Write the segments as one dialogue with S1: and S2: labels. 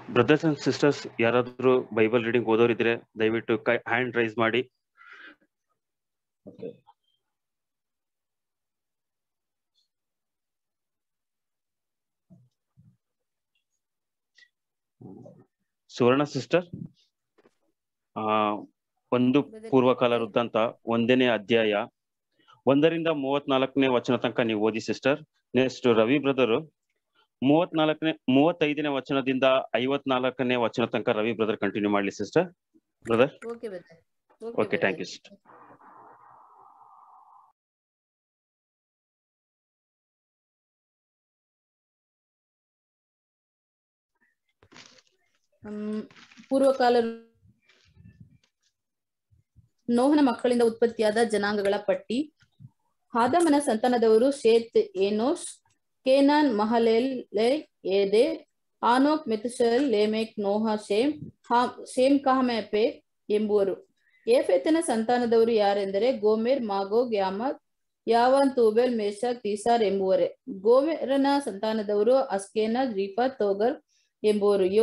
S1: Brothers and sisters ಯಾರಾದ್ರೂ Bible reading ಓದೋರಿದ್ರೆ ದಯವಿಟ್ಟು ಕೈ ಹ್ಯಾಂಡ್ ರೈಸ್ ಮಾಡಿ
S2: ಓಕೆ
S1: ಸುವರ್ಣ ಸಿಸ್ಟರ್ ಆ ಒಂದು ಪೂರ್ವಕಾಲ ವೃತ್ತಾಂತ ಒಂದನೇ ಅಧ್ಯಾಯ ಒಂದರಿಂದ ಮೂವತ್ನಾಲ್ಕನೇ ವಚನ ತನಕ ನೀವು ಓದಿ ಸಿಸ್ಟರ್ ನೆಕ್ಸ್ಟ್ ರವಿ ಬ್ರದರ್ ಮೂವತ್ನಾಲ್ಕನೇ ಮೂವತ್ತೈದನೇ ವಚನದಿಂದ ಐವತ್ನಾಲ್ಕನೇ ವಚನ ತನಕ ರವಿ ಬ್ರದರ್ ಕಂಟಿನ್ಯೂ ಮಾಡ್ಲಿ sister brother
S3: okay brother
S1: okay thank you sister
S3: ಹ್ಮ್, ಪೂರ್ವಕಾಲ ನೋಹನ ಮಕ್ಕಳಿಂದ ಉತ್ಪತ್ತಿಯಾದ ಜನಾಂಗಗಳ ಪಟ್ಟಿ ಆದಮನ ಸಂತಾನದವರು ಶೇತ್ ಏನೋಷ್ ಕೇನಾನ್ ಮಹಲೇಲ್ ಏದೆ ಆನೋಕ್ ಮೆತುಶಲ್ ಲೇಮೆಕ್ ನೋಹ ಶೇಮ್ ಹಾ- ಶೇಮ್ ಕಹಮೆಪೆ ಎಂಬುವರು ಏಫೆತನ ಸಂತಾನದವರು ಯಾರೆಂದರೆ ಗೋಮೆರ್ ಮಾಗೋಗ್ ಯಾಮತ್ ಯಾವಾನ್ ತೂಬೆಲ್ ಮೇಷಕ್ ತೀಸಾರ್ ಎಂಬುವರೇ ಗೋಮೆರನ ಸಂತಾನದವರು ಅಸ್ಕೇನ ರೀಫಾ ತೋಗರ್ ಎಂಬುವರು ಯೋ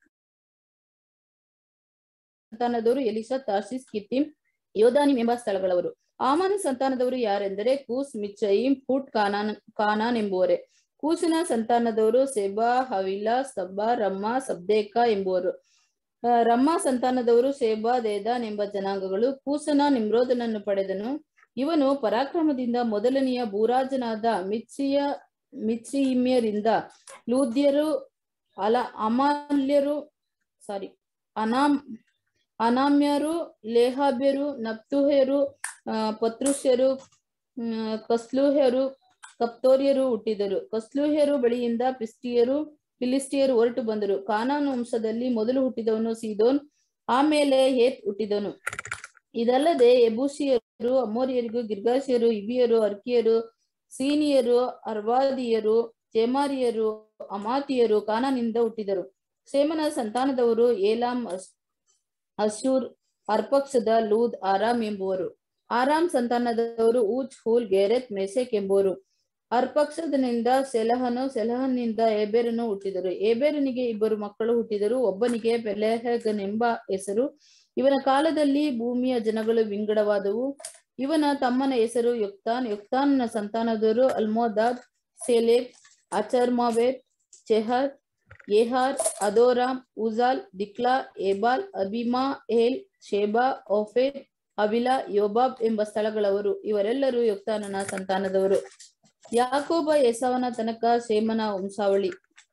S3: ಸಂತಾನದವರು ಎಲಿಶಾ ತಾರ್ಸಿಸ್ ಕಿತ್ತಿಮ್ ಯೋದಾನಿಮ್ ಎಂಬ ಸ್ಥಳಗಳವರು ಆಮಾನ ಸಂತಾನದವರು ಯಾರೆಂದರೆ ಕೂಸ್ ಮಿಚ್ಚಯಿಮ್ ಫುಟ್ ಕಾನಾನ್ ಕಾನಾನ್ ಎಂಬುವರೇ ಕೂಸಿನ ಸಂತಾನದವರು ಸೆಬಾ ಹವಿಲಾ ಸಬ್ಬಾ ರಮ್ಮ ಸಬ್ದೇಕ ಎಂಬುವರು ಆ, ರಮ್ಮ ಸಂತಾನದವರು ಶೇಬಾ ದೇದಾನ್ ಎಂಬ ಜನಾಂಗಗಳು ಕೂಸನ ನಿಮ್ರೋದನನ್ನು ಪಡೆದನು ಇವನು ಪರಾಕ್ರಮದಿಂದ ಮೊದಲನೆಯ ಭೂರಾಜನಾದ ಮಿತ್ಸಿಯ ಮಿತ್ಸಿಮ್ಯರಿಂದ ಲೂದ್ಯರು ಅಲ ಅಮಾಲ್ಯರು ಸಾರಿ ಅನಾಮ್ ಅನಾಮ್ಯರು ಲೇಹಾಬ್ಯರು ನಪ್ತುಹ್ಯರು ಆ, ಪತ್ರುಷ್ಯರು ಮ್, ಕಸ್ಲೂಹ್ಯರು ಕಪ್ತೋರ್ಯರು ಹುಟ್ಟಿದರು ಕಸ್ಲೂಹ್ಯರು ಬಳಿಯಿಂದ ಪಿಸ್ಟಿಯರು ಫಿಲಿಸ್ಟಿಯರು ಹೊರಟು ಬಂದರು ಕಾನಾನ್ ವಂಶದಲ್ಲಿ ಮೊದಲು ಹುಟ್ಟಿದವನು ಸೀದೋನ್ ಆಮೇಲೆ ಹೇತ್ ಹುಟ್ಟಿದನು ಇದಲ್ಲದೆ ಎಬೂಸಿಯರು ಅಮೋರಿಯರಿಗೂ ಗಿರ್ಗಾಶಿಯರು ಇಬಿಯರು ಅರ್ಕಿಯರು ಸೀನಿಯರು ಅರ್ವಾದಿಯರು ಜೇಮಾರಿಯರು ಅಮಾತಿಯರು ಕಾನಾನಿಂದ ಹುಟ್ಟಿದರು ಸೇಮನ ಸಂತಾನದವರು ಏಲಾಮ್ ಅಸ್- ಅಶೂರ್ ಅರ್ಪಕ್ಷದ ಲೂದ್ ಆರಾಮ್ ಎಂಬುವರು ಆರಾಮ್ ಸಂತಾನದವರು ಊಜ್ ಹೂಲ್ ಗೆರೆತ್ ಮೆಸೆಕ್ ಎಂಬುವರು ಅರ್ಪಕ್ಷದನಿಂದ ಸೆಲಹನು ಸೆಲಹನಿಂದ ಏಬೇರನು ಹುಟ್ಟಿದರು ಏಬೇರನಿಗೆ ಇಬ್ಬರು ಮಕ್ಕಳು ಹುಟ್ಟಿದರು ಒಬ್ಬನಿಗೆ ಪೆಲೆಹಗನೆಂಬ ಹೆಸರು ಇವನ ಕಾಲದಲ್ಲಿ ಭೂಮಿಯ ಜನಗಳು ವಿಂಗಡವಾದವು ಇವನ ತಮ್ಮನ ಹೆಸರು ಯುಕ್ತಾನ್ ಯುಕ್ತಾನ್ನ ಸಂತಾನದವರು ಅಲ್ಮೋದಾದ್ ಸೆಲೆಬ್ ಅಚರ್ಮಾವೆತ್ ಚೆಹರ್ ಯೇಹಾರ್ Adoram Uzal Diklah Ebal Abimael Sheba ಓಫೆದ್ ಅವಿಲಾ ಯೋಬಾಬ್ ಎಂಬ ಸ್ಥಳಗಳವರು ಇವರೆಲ್ಲರೂ ಯುಕ್ತಾನನ ಸಂತಾನದವರು ಯಾಕೋಬ ಏಸಾವನ ತನಕ ಶೇಮನ ವಂಶಾವಳಿ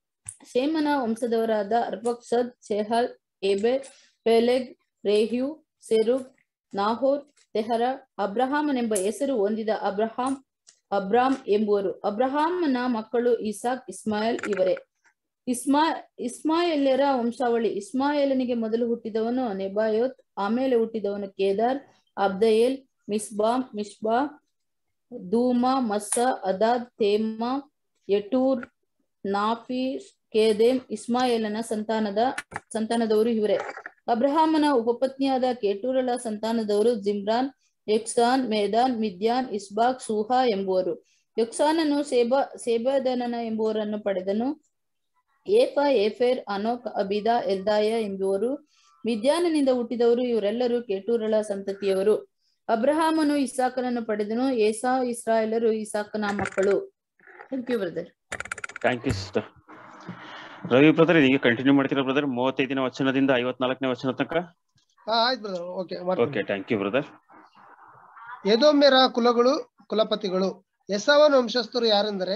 S3: ಶೇಮನ ವಂಶದವರಾದ ಅರ್ಪಕ್ಷದ್ ಶೆಹಲ್ ಏಬೆ ಪೆಲೆಗ್ ರೇಹ್ಯು ಸೆರುಗ್ ನಾಹೋರ್ ತೆಹರ ಅಬ್ರಹಾಮನೆಂಬ ಹೆಸರು ಹೊಂದಿದ ಅಬ್ರಹಾಂ ಅಬ್ರಾಮ್ ಎಂಬುವರು ಅಬ್ರಹಾಮನ ಮಕ್ಕಳು ಇಸಾಕ್ ಇಸ್ಮಾಯಲ್ ಇವರೇ ಇಸ್ಮಾ ಇಸ್ಮಾಯೇಲ್ಯರ ವಂಶಾವಳಿ ಇಸ್ಮಾಯೇಲನಿಗೆ ಮೊದಲು ಹುಟ್ಟಿದವನು ನೆಬಾಯೋತ್ ಆಮೇಲೆ ಹುಟ್ಟಿದವನು ಕೇದಾರ್ ಅಬ್ದಯೇಲ್ ಮಿಸ್ಬಾಮ್ ಮಿಷ್ಬಾ ಧೂಮ ಮಸ್ಸ ಅದಾದ್ ತೇಮ ಯಟೂರ್ ನಾಫಿ ಕೇದೆಮ್ ಇಸ್ಮಾಯೇಲನ ಸಂತಾನದ ಸಂತಾನದವರು ಇವರೇ ಅಬ್ರಹಾಮನ ಉಪಪತ್ನಿಯಾದ ಕೇಟೂರಳ ಸಂತಾನದವರು ಜಿಮ್ರಾನ್ ಯಕ್ಸಾನ್ ಮೇದಾನ್ ಮಿದ್ಯಾನ್ ಇಸ್ಬಾಕ್ ಸೂಹಾ ಎಂಬುವರು ಯಕ್ಸಾನನು ಸೇಬಾ ಸೇಬಾದನನ ಎಂಬುವರನ್ನು ಪಡೆದನು ಏಫ ಏಫೆರ್ ಅನೋಕ್ ಅಬಿದಾ ಎಲ್ದಾಯ ಎಂಬುವರು ಮಿದ್ಯಾನನಿಂದ ಹುಟ್ಟಿದವರು ಇವರೆಲ್ಲರೂ ಕೇಟೂರಳ ಸಂತತಿಯವರು ಅಬ್ರಹಾಮನು ಇಸಾಕನನ್ನು ಪಡೆದನು ಏಸಾ ಇಸ್ರಾಯೇಲರು ಇಸಾಕನ ಮಕ್ಕಳು thank you brother
S1: thank you sister Ravi brother ಈಗ ಕಂಟಿನ್ಯೂ ಮಾಡ್ತೀರಾ ಬ್ರದರ್ ಮೂವತ್ತೈದನೇ ವಚನದಿಂದ ಐವತ್ನಾಲ್ಕನೇ ವಚನ ತನಕ
S2: ಹಾ ಆಯ್ತು ಬ್ರದರ್ ಓಕೆ
S1: ಓಕೆ
S2: ಮಾಡ್ತೀನಿ
S1: ಥ್ಯಾಂಕ್ ಯು ಬ್ರದರ್
S2: ಎದೋಮ್ಯರ ಕುಲಗಳು ಕುಲಪತಿಗಳು ಎಸವನ ವಂಶಸ್ಥರು ಯಾರೆಂದರೆ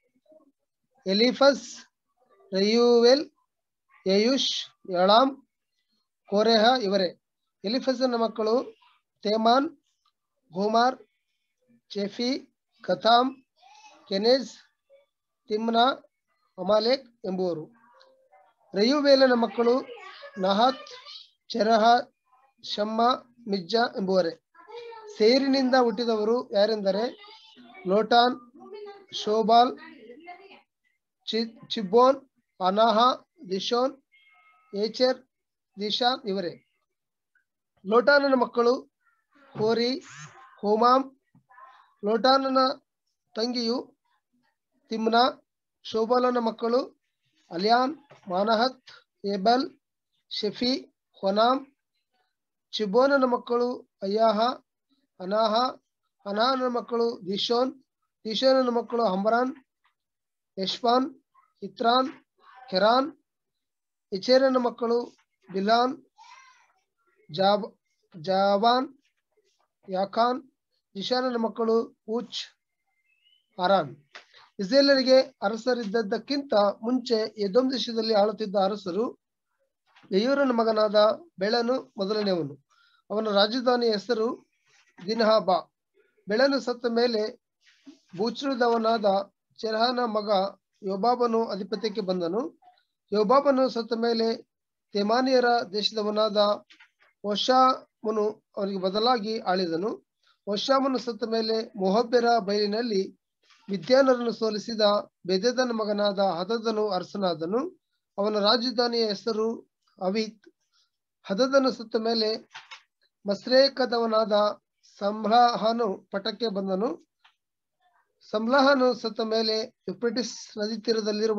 S2: ಎಲಿಫಸ್ ರಯೂವೆಲ್ ಯಯುಷ್ ಯಳಾಮ್ ಕೋರೆಹ ಇವರೇ ಎಲಿಫಸನ ಮಕ್ಕಳು ತೇಮಾನ್ ಗೋಮಾರ್ ಚೆಫಿ ಕಥಾಮ್ ಕೆನೆಜ್ ತಿಮ್ನಾ ಅಮಾಲೇಕ್ ಎಂಬುವರು ರಯುವೇಲನ ಮಕ್ಕಳು ನಹತ್ ಚೆರಹ ಶಮ್ಮ ಮಿಜ್ಜಾ ಎಂಬುವರೇ ಸೇರಿನಿಂದ ಹುಟ್ಟಿದವರು ಯಾರೆಂದರೆ ಲೋಟಾನ್ ಶೋಬಾಲ್ ಚಿ- Zibeon Anah Dishon Ezer Dishan ಇವರೇ ಲೋಟಾನನ ಮಕ್ಕಳು ಹೋರಿ ಹೋಮಾಮ್ ಲೋಟಾನನ ತಂಗಿಯು ತಿಮ್ನಾ ಶೋಬಾಲನ ಮಕ್ಕಳು ಅಲಿಯಾನ್ ಮಾನಹತ್ ಏಬಲ್ ಶೆಫಿ ಹೊನಾಮ್ ಚಿಬೋನನ ಮಕ್ಕಳು ಅಯ್ಯಾಹ ಅನಾಹ ಅನಾಹನ ಮಕ್ಕಳು ದಿಶೋನ್ ದಿಶೋನನ ಮಕ್ಕಳು ಹಮ್ರಾನ್ ಯಶ್ವಾನ್ ಇತ್ರಾನ್ ಹೆರಾನ್ ಇಚೇರನ ಮಕ್ಕಳು ಬಿಲಾನ್ ಜಾಬ್ ಜಾವಾನ್ ಯಾಖಾನ್ ಇಶಾನನ ಮಕ್ಕಳು ಉಚ್ ಅರಾನ್ ಇಸ್ರೇಲರಿಗೆ ಅರಸರಿದ್ದದ್ದಕ್ಕಿಂತ ಮುಂಚೆ ಎದೋಮ್ ದೇಶದಲ್ಲಿ ಆಳುತ್ತಿದ್ದ ಅರಸರು ಯಯೂರನ ಮಗನಾದ ಬೆಳನು ಮೊದಲನೆಯವನು ಅವನ ರಾಜಧಾನಿಯ ಹೆಸರು ದಿನಹಾಬಾ ಬೆಳನು ಸತ್ತ ಮೇಲೆ ಬೂಚ್ರದವನಾದ ಚೆರಹನ ಮಗ ಯೋಬಾಬನು ಅಧಿಪತ್ಯಕ್ಕೆ ಬಂದನು ಯೋಬಾಬನು ಸತ್ತ ಮೇಲೆ ತೆಮಾನಿಯರ ದೇಶದವನಾದ ಓಶಾಮನು ಅವರಿಗೆ ಬದಲಾಗಿ ಆಳಿದನು ಓಶಾಮನು ಸತ್ತ ಮೇಲೆ ಮೊಹಬ್ಬೆರ ಬಯಲಿನಲ್ಲಿ ವಿದ್ಯಾನರನ್ನು ಸೋಲಿಸಿದ ಬೆದೆದನ ಮಗನಾದ ಹದದನು ಅರಸನಾದನು ಅವನ ರಾಜಧಾನಿಯ ಹೆಸರು ಅವಿತ್ ಹದದನು ಸತ್ತ ಮೇಲೆ ಮಸ್ರೇಕದವನಾದ ಸಂಹ್ಲಾಹನು ಪಟಕ್ಕೆ ಬಂದನು ಸಂಹ್ಲಾಹನು ಸತ್ತ ಮೇಲೆ ಯುಪ್ರಿಟಿಸ್ ನದಿ ತೀರದಲ್ಲಿರುವ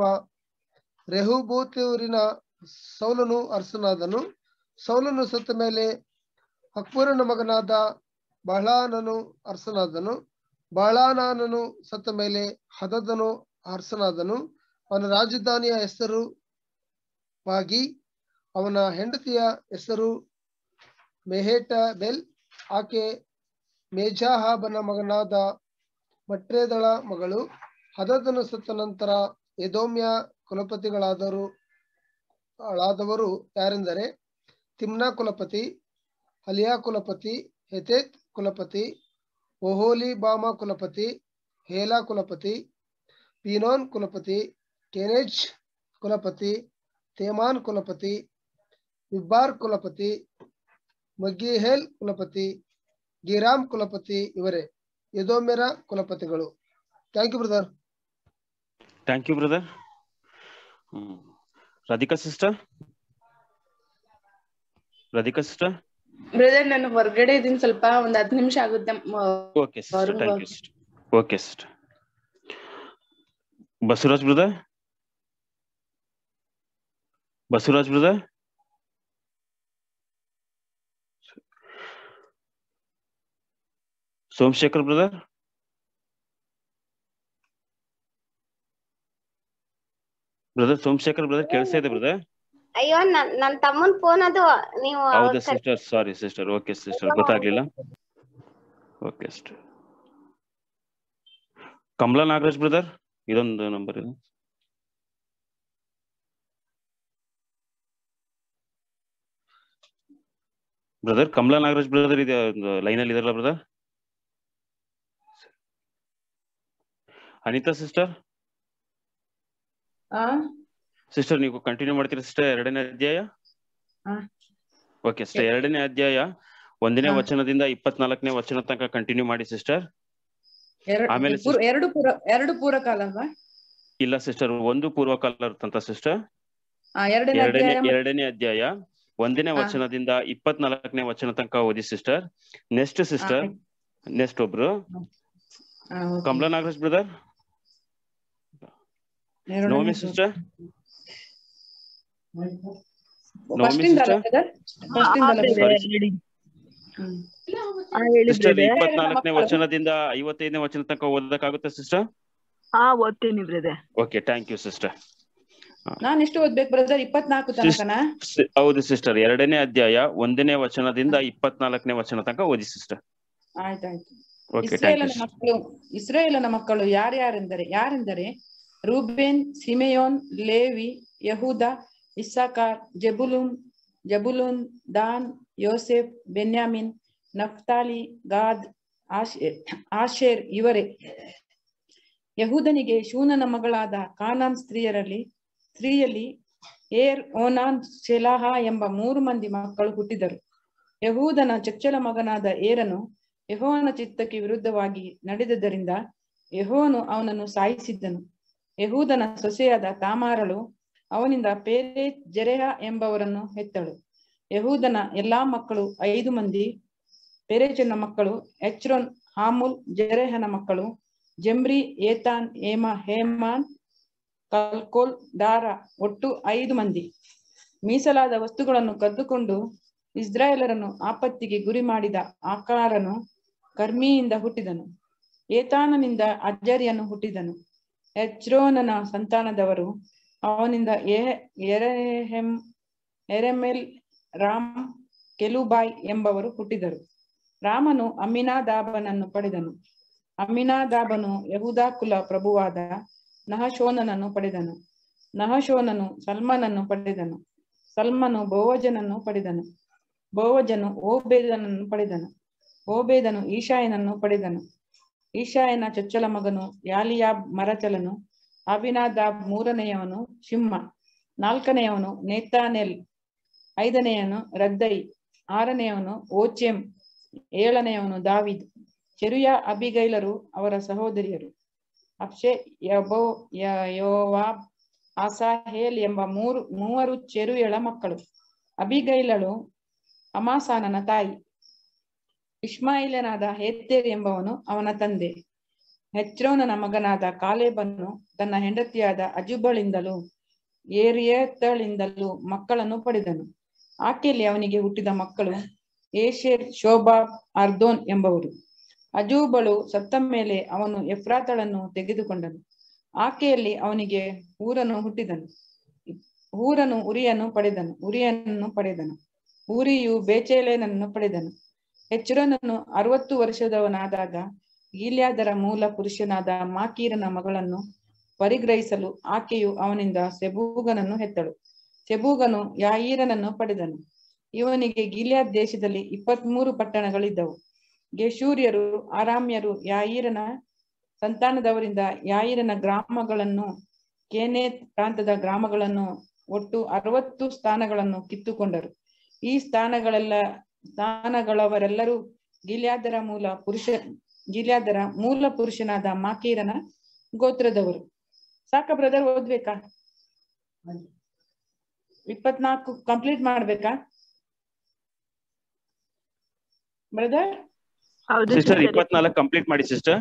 S2: ರೆಹುಬೂತೂರಿನ ಸೌಲನು ಅರಸನಾದನು ಸೌಲನು ಸತ್ತ ಮೇಲೆ ಅಕ್ಬರನ ಮಗನಾದ ಬಹಳಾನನು ಅರಸನಾದನು ಬಾಳಾನಾನನು ಸತ್ತ ಮೇಲೆ ಹದದನು ಅರಸನಾದನು ಅವನ ರಾಜಧಾನಿಯ ಹೆಸರು ವಾಗಿ ಅವನ ಹೆಂಡತಿಯ ಹೆಸರು ಮೆಹೇಟ ಬೆಲ್ ಆಕೆ ಮೇಜಾಹಾಬನ ಮಗನಾದ ಮಟ್ರೇದಳ ಮಗಳು ಹದದನು ಸತ್ತ ನಂತರ ಎದೋಮ್ಯ ಕುಲಪತಿಗಳಾದರು ಆಳಾದವರು ಯಾರೆಂದರೆ ತಿಮ್ನಾ ಕುಲಪತಿ ಅಲಿಯಾ ಕುಲಪತಿ ಹೆತೇತ್ ಕುಲಪತಿ ಓಹೋಲಿ ಬಾಮಾ ಕುಲಪತಿ ಹೇಲಾ ಕುಲಪತಿ ಪೀನೋನ್ ಕುಲಪತಿ ಕೆನೆಜ್ ಕುಲಪತಿ ತೇಮಾನ್ ಕುಲಪತಿ ವಿಬ್ಬಾರ್ ಕುಲಪತಿ ಮಗ್ಗಿಹೇಲ್ ಕುಲಪತಿ ಗಿರಾಮ್ ಕುಲಪತಿ ಇವರೇ ಯದೋಮೆರ ಕುಲಪತಿಗಳು thank you brother
S1: thank you brother Radhika sister Radhika sister
S4: brother ನಾನು ಹೊರಗಡೆ ಇದೀನಿ ಸ್ವಲ್ಪ ಒಂದ್ ಹತ್ತು ನಿಮಿಷ ಆಗುತ್ತೆ ಮ-
S1: ಓಕೆ ಸಿಸ್ಟರ್
S4: ಬರುವ-
S1: thank you sister okay sister Basavaraj brother Basavaraj brother Somashekhar brother brother Somashekhar brother ಕೇಳಿಸ್ತಾ ಇದೆ ಬ್ರದರ್
S5: ಅಯ್ಯೋ ನನ್ ನನ್ ತಮ್ಮನ್ ಫೋನ್ ಅದು ನೀವು
S1: ಹೌದಾ
S5: ಅವ್ರ್ ಕರ್-
S1: sister sorry sister okay sister ಗೊತ್ತಾಗ್ಲಿಲ್ಲ okay sister Kamala Nagaraj brother ಇದೊಂದು ನಂಬರ್ ಇದೆ ಬ್ರದರ್ ಕಮಲಾ ನಾಗರಾಜ್ ಬ್ರದರ್ ಇದೆ ಲೈನ್ ಅಲ್ಲಿ ಇದಾರಲ್ಲ ಬ್ರದರ್ ಅನಿತಾ ಸಿಸ್ಟರ್
S4: ಆ
S1: ಸಿಸ್ಟರ್ ನೀವು ಕಂಟಿನ್ಯೂ ಮಾಡ್ತೀರಾ ಸಿಸ್ಟರ್ ಎರಡನೇ ಅಧ್ಯಾಯ
S4: ಹಾ.
S1: ಓಕೆ ಸಿಸ್ಟರ್ ಎರಡನೇ ಅಧ್ಯಾಯ ಒಂದನೇ
S4: ಹಾ.
S1: ವಚನದಿಂದ ಇಪ್ಪತ್ನಾಲ್ಕನೇ ವಚನ ತನಕ ಕಂಟಿನ್ಯೂ ಮಾಡಿ ಸಿಸ್ಟರ್
S4: ಎರಡು
S1: ಆಮೇಲೆ
S4: ಪೂರ- ಎರಡು ಪೂರ ಎರಡು ಪೂರಕಾಲ ಅಲ್ವಾ
S1: ಇಲ್ಲ ಸಿಸ್ಟರ್ ಒಂದು ಪೂರ್ವಕಾಲ ಇರುತ್ತಂತ ಸಿಸ್ಟರ್
S4: ಆ ಎರಡನೇ
S1: ಎರಡನೇ
S4: ಅಧ್ಯಾಯ ಮತ್ತೆ-
S1: ಎರಡನೇ ಅಧ್ಯಾಯ ಒಂದನೇ
S4: ಹಾ.
S1: ವಚನದಿಂದ ಇಪ್ಪತ್ನಾಲ್ಕನೇ ವಚನ ತನಕ ಓದಿ ಸಿಸ್ಟರ್ ನೆಕ್ಸ್ಟ್ ಸಿಸ್ಟರ್ ನೆಕ್ಸ್ಟ್ ಒಬ್ರು
S4: ಆ, okay.
S1: ಕಮಲಾ ನಾಗರಾಜ್ ಬ್ರದರ್
S4: ಎರಡನೇ
S1: ನವಮಿ
S4: ಪೂರ-
S1: ಸಿಸ್ಟರ್
S4: First
S1: ನವಮಿ
S4: ಇಂದ ಅಲ್ಲ
S1: sister?
S4: brother? First ಇಂದ ಅಲ್ಲ brother?
S1: Sorry,
S4: ಹ್ಮ್.
S6: ಹಾ ಹೇಳಿ
S1: ಸಿಸ್ಟರ್
S6: ಬ್ರದರ್
S1: ಇಪ್ಪತ್ನಾಲ್ಕನೇ
S4: ಮಕ್ಕಳು.
S1: ವಚನದಿಂದ ಐವತ್ತೈದನೇ ವಚನ ತನಕ ಓದಕ್ಕಾಗುತ್ತೆ ಸಿಸ್ಟರ್
S6: ಹಾ ಓದ್ತೀನಿ brother
S1: okay thank you sister
S4: ನಾನ್ ಎಷ್ಟು ಓದ್ಬೇಕು ಬ್ರದರ್ ಇಪ್ಪತ್ನಾಲ್ಕು ತನಕನಾ
S1: ಹೌದು ಸಿಸ್ಟರ್ ಎರಡನೇ ಅಧ್ಯಾಯ ಒಂದನೇ ವಚನದಿಂದ ಇಪ್ಪತ್ನಾಲ್ಕನೇ ವಚನ ತನಕ ಓದಿ ಸಿಸ್ಟರ್
S4: ಆಯ್ತಾಯ್ತು
S1: ಓಕೆ ಥ್ಯಾಂಕ್ ಯು
S4: ಇಸ್ರೇಲನ ಮಕ್ಕಳು ಇಸ್ರೇಲನ ಮಕ್ಕಳು ಯಾರ್ಯಾರೆಂದರೆ ಯಾರೆಂದರೆ ರೂಬೇನ್ ಸಿಮೆಯೋನ್ ಲೇವಿ ಯಹೂದ ಇಸ್ಸಾಕಾರ್ ಜೆಬುಲೂನ್ ಜಬುಲೂನ್ ದಾನ್ ಯೋಸೆಫ್ Benjamin Naphtali Gad Asher Asher ಇವರೇ ಯಹೂದನಿಗೆ ಶೂನನ ಮಗಳಾದ ಕಾನಾನ್ ಸ್ತ್ರೀಯರಲ್ಲಿ ಸ್ತ್ರೀಯಲ್ಲಿ ಏರ್ ಓನಾನ್ ಶೆಲಾಹ ಎಂಬ ಮೂರು ಮಂದಿ ಮಕ್ಕಳು ಹುಟ್ಟಿದರು ಯಹೂದನ ಚೊಚ್ಚಲ ಮಗನಾದ ಏರನು ಯೆಹೋವನ ಚಿತ್ತಕ್ಕೆ ವಿರುದ್ಧವಾಗಿ ನಡೆದದ್ದರಿಂದ ಯೆಹೋವನು ಅವನನ್ನು ಸಾಯಿಸಿದ್ದನು ಯಹೂದನ ಸೊಸೆಯಾದ ತಾಮಾರಳು ಅವನಿಂದ ಪೇರೆ ಜೆರೆಹ ಎಂಬವರನ್ನು ಹೆತ್ತಳು ಯಹೂದನ ಎಲ್ಲಾ ಮಕ್ಕಳು ಐದು ಮಂದಿ ಪೆರೆಚನ ಮಕ್ಕಳು ಎಚ್ರೋನ್ ಹಾಮುಲ್ ಜೆರೆಹನ ಮಕ್ಕಳು ಜಮ್ರಿ ಏತಾನ್ ಏಮ ಹೇಮಾನ್ ಕಲ್ಕೋಲ್ ದಾರ ಒಟ್ಟು ಐದು ಮಂದಿ ಮೀಸಲಾದ ವಸ್ತುಗಳನ್ನು ಕದ್ದುಕೊಂಡು ಇಸ್ರಾಯೇಲರನ್ನು ಆಪತ್ತಿಗೆ ಗುರಿ ಮಾಡಿದ ಆಕಾರನು ಕರ್ಮಿಯಿಂದ ಹುಟ್ಟಿದನು ಏತಾನನಿಂದ ಅಜ್ಜರಿಯನ್ನು ಹುಟ್ಟಿದನು ಹೆಚ್ರೋನನ ಸಂತಾನದವರು ಅವನಿಂದ ಎ- ಎರೆಹೆಮ್ ಎರೆಮೆಲ್ ರಾಮ್ ಕೆಲುಬಾಯ್ ಎಂಬವರು ಹುಟ್ಟಿದರು ರಾಮನು ಅಮ್ಮಿನಾದಾಬನನ್ನು ಪಡೆದನು ಅಮ್ಮಿನಾದಾಬನು ಯಹೂದಾ ಕುಲ ಪ್ರಭುವಾದ ನಹಶೋನನನ್ನು ಪಡೆದನು ನಹಶೋನನು ಸಲ್ಮನನ್ನು ಪಡೆದನು ಸಲ್ಮನು ಬೋವಜನನ್ನು ಪಡೆದನು ಬೋವಜನು ಓಬೇದನನ್ನು ಪಡೆದನು ಓಬೇದನು ಈಶಾಯನನ್ನು ಪಡೆದನು ಈಶಾಯನ ಚೊಚ್ಚಲ ಮಗನು ಯಾಲಿಯಾಬ್ ಮರಚಲನು ಅಬಿನಾದಾಬ್ ಮೂರನೆಯವನು ಶಿಮ್ಮ ನಾಲ್ಕನೆಯವನು ನೇತಾನೆಲ್ ಐದನೆಯವನು ರದ್ದೈ ಆರನೆಯವನು ಓಚೆಮ್ ಏಳನೆಯವನು ದಾವಿದ್ ಚೆರುಯ ಅಬಿಗೈಲರು ಅವರ ಸಹೋದರಿಯರು ಅಕ್ಷೆ ಯಬೋ ಯ- ಯೋವಾಬ್ ಆಸಾಹೇಲ್ ಎಂಬ ಮೂರು ಮೂವರು ಚೆರುಯಳ ಮಕ್ಕಳು ಅಬಿಗೈಲಳು ಅಮಾಸಾನನ ತಾಯಿ ಇಷ್ಮಾಯಿಲನಾದ ಹೇತ್ತೇರ್ ಎಂಬವನು ಅವನ ತಂದೆ ಹೆಚ್ರೋನನ ಮಗನಾದ ಕಾಲೇಬನು ತನ್ನ ಹೆಂಡತಿಯಾದ ಅಜುಬಳಿಂದಲೂ ಏರಿಯತಳಿಂದಲೂ ಮಕ್ಕಳನ್ನು ಪಡೆದನು ಆಕೆಯಲ್ಲಿ ಅವನಿಗೆ ಹುಟ್ಟಿದ ಮಕ್ಕಳು ಏಷೇರ್ ಶೋಬಾಬ್ ಅರ್ದೋನ್ ಎಂಬವರು ಅಜೂಬಳು ಸತ್ತ ಮೇಲೆ ಅವನು ಎಫ್ರಾತಳನ್ನು ತೆಗೆದುಕೊಂಡನು ಆಕೆಯಲ್ಲಿ ಅವನಿಗೆ ಊರನು ಹುಟ್ಟಿದನು ಊರನು ಉರಿಯನ್ನು ಪಡೆದನು ಉರಿಯನ್ನು ಪಡೆದನು ಊರಿಯು ಬೇಚೇಲೇನನ್ನು ಪಡೆದನು ಹೆಚ್ಚುರನನ್ನು ಅರವತ್ತು ವರ್ಷದವನಾದಾಗ ಗೀಲ್ಯಾದರ ಮೂಲ ಪುರುಷನಾದ ಮಾಕೀರನ ಮಗಳನ್ನು ಪರಿಗ್ರಹಿಸಲು ಆಕೆಯು ಅವನಿಂದ ಸೆಬೂಗನನ್ನು ಹೆತ್ತಳು ಸೆಬೂಗನು ಯಾಯೀರನನ್ನು ಪಡೆದನು ಇವನಿಗೆ ಗೀಲ್ಯಾದ್ ದೇಶದಲ್ಲಿ ಇಪ್ಪತ್ಮೂರು ಪಟ್ಟಣಗಳಿದ್ದವು ಗೆಶೂರ್ಯರು ಆರಾಮ್ಯರು ಯಾಯೀರನ ಸಂತಾನದವರಿಂದ ಯಾಯೀರನ ಗ್ರಾಮಗಳನ್ನು ಕೇನೇತ್ ಪ್ರಾಂತದ ಗ್ರಾಮಗಳನ್ನು ಒಟ್ಟು ಅರವತ್ತು ಸ್ಥಾನಗಳನ್ನು ಕಿತ್ತುಕೊಂಡರು ಈ ಸ್ಥಾನಗಳೆಲ್ಲ ಸ್ಥಾನಗಳವರೆಲ್ಲರೂ ಗಿಲ್ಯಾದರ ಮೂಲ ಪುರುಷ ಗಿಲ್ಯಾದರ ಮೂಲ ಪುರುಷನಾದ ಮಾಕೀರನ ಗೋತ್ರದವರು ಸಾಕ ಬ್ರದರ್ ಓದ್ಬೇಕಾ ಇಪ್ಪತ್ನಾಲ್ಕು ಕಂಪ್ಲೀಟ್ ಮಾಡ್ಬೇಕಾ ಬ್ರದರ್
S6: ಹೌದು
S1: ಸಿಸ್ಟರ್
S6: sister.
S1: ಇಪ್ಪತ್ನಾಲ್ಕು ಕಂಪ್ಲೀಟ್ ಮಾಡಿ ಸಿಸ್ಟರ್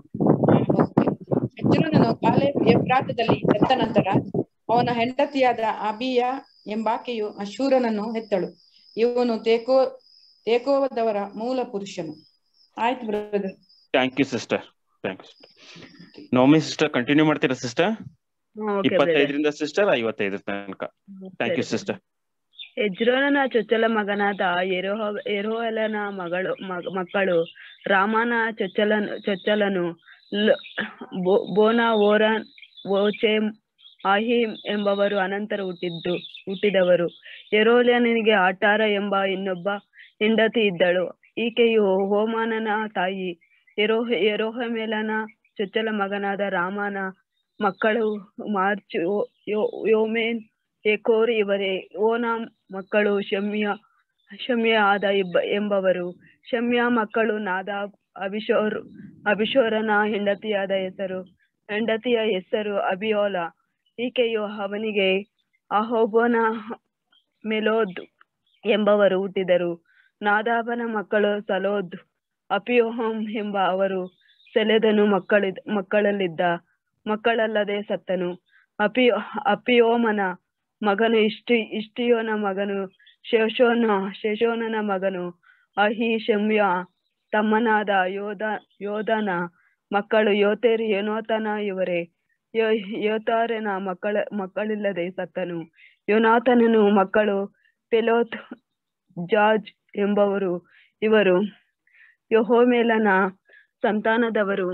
S4: ಹೆಚ್ಚುರನನು ಕಾಲೆ ಎಫ್ರಾತದಲ್ಲಿ ಸತ್ತ ನಂತರ ಅವನ ಹೆಂಡತಿಯಾದ ಅಬಿಯ ಎಂಬಾಕೆಯು ಅಶೂರನನ್ನು ಹೆತ್ತಳು ಇವನು ತೇಕೋ ತೇಕೋವದವರ ಮೂಲ ಪುರುಷನು ಆಯ್ತು brother
S1: thank you sister thank you Navami sister continue ಮಾಡ್ತೀರಾ ಸಿಸ್ಟರ್
S6: ಹ್ಮ್, okay, brother.
S1: ಇಪ್ಪತ್ತೈದರಿಂದ ಸಿಸ್ಟರ್ ಐವತ್ತೈದು ತನಕ ಥ್ಯಾಂಕ್ ಯು
S6: ಸರಿ.
S1: ಸಿಸ್ಟರ್
S6: ಎಜ್ರೋನನ ಚೊಚ್ಚಲ ಮಗನಾದ ಯೆರೋಹ ಯೆರೋಹಲನ ಮಗಳು ಮಗ- ಮಕ್ಕಳು ರಾಮನ ಚೊಚ್ಚಲನು ಚೊಚ್ಚಲನು ಲ- ಬೋ- ಬೋನ ಓರನ್ ಓಚೆಮ್ ಆಹಿಮ್ ಎಂಬವರು ಅನಂತರ ಹುಟ್ಟಿದ್ದು ಹುಟ್ಟಿದವರು ಯೆರೋಲನಿಗೆ ಆಟಾರ ಎಂಬ ಇನ್ನೊಬ್ಬ ಹೆಂಡತಿ ಇದ್ದಳು ಈಕೆಯು ಹೋಮಾನನ ತಾಯಿ ಯೆರೋಹ ಯೆರೋಹಮೇಲನ ಚೊಚ್ಚಲ ಮಗನಾದ ರಾಮನ ಮಕ್ಕಳು ಮಾರ್ಚ್ ಯೋ- ಯೋ- ಯೋಮೇನ್ ಎಕೋರ್ ಇವರೇ ಓನಾಮ್ ಮಕ್ಕಳು ಶಮ್ಯ ಶಮ್ಯ ಆದ ಇಬ್ಬ ಎಂಬವರು ಶಮ್ಯ ಮಕ್ಕಳು ನಾದಾಬ್ ಅಭಿಶೋರ್ ಅಭಿಶೋರನ ಹೆಂಡತಿಯಾದ ಹೆಸರು ಹೆಂಡತಿಯ ಹೆಸರು ಅಬಿಯೋಲ ಈಕೆಯು ಅವನಿಗೆ ಅಹೋಬನ ಮೆಲೋದ್ ಎಂಬವರು ಹುಟ್ಟಿದರು ನಾದಾಬನ ಮಕ್ಕಳು ಸಲೋದ್ ಅಪಿಯೋಹಮ್ ಎಂಬ ಅವರು ಸೆಲೆದನು ಮಕ್ಕಳಿದ್ ಮಕ್ಕಳಲ್ಲಿದ್ದ ಮಕ್ಕಳಲ್ಲದೆ ಸತ್ತನು ಅಪಿಯೋ ಅಪಿಯೋಮನ ಮಗನು ಇಷ್ಟಿ ಇಷ್ಟಿಯೋನ ಮಗನು ಶೇಷೋನ ಶೇಷೋನನ ಮಗನು ಅಹಿ ಶಮ್ಯ ತಮ್ಮನಾದ ಯೋಧ ಯೋಧನ ಮಕ್ಕಳು ಯೋತೇರಿ ಯೋನಾತನ ಇವರೇ ಯೋ ಯೋತಾರನ ಮಕ್ಕಳ ಮಕ್ಕಳಿಲ್ಲದೆ ಸತ್ತನು ಯೋನಾತನನು ಮಕ್ಕಳು ಪೆಲೋತ್ ಜಾರ್ಜ್ ಎಂಬವರು ಇವರು ಯಹೋಮೇಲನ ಸಂತಾನದವರು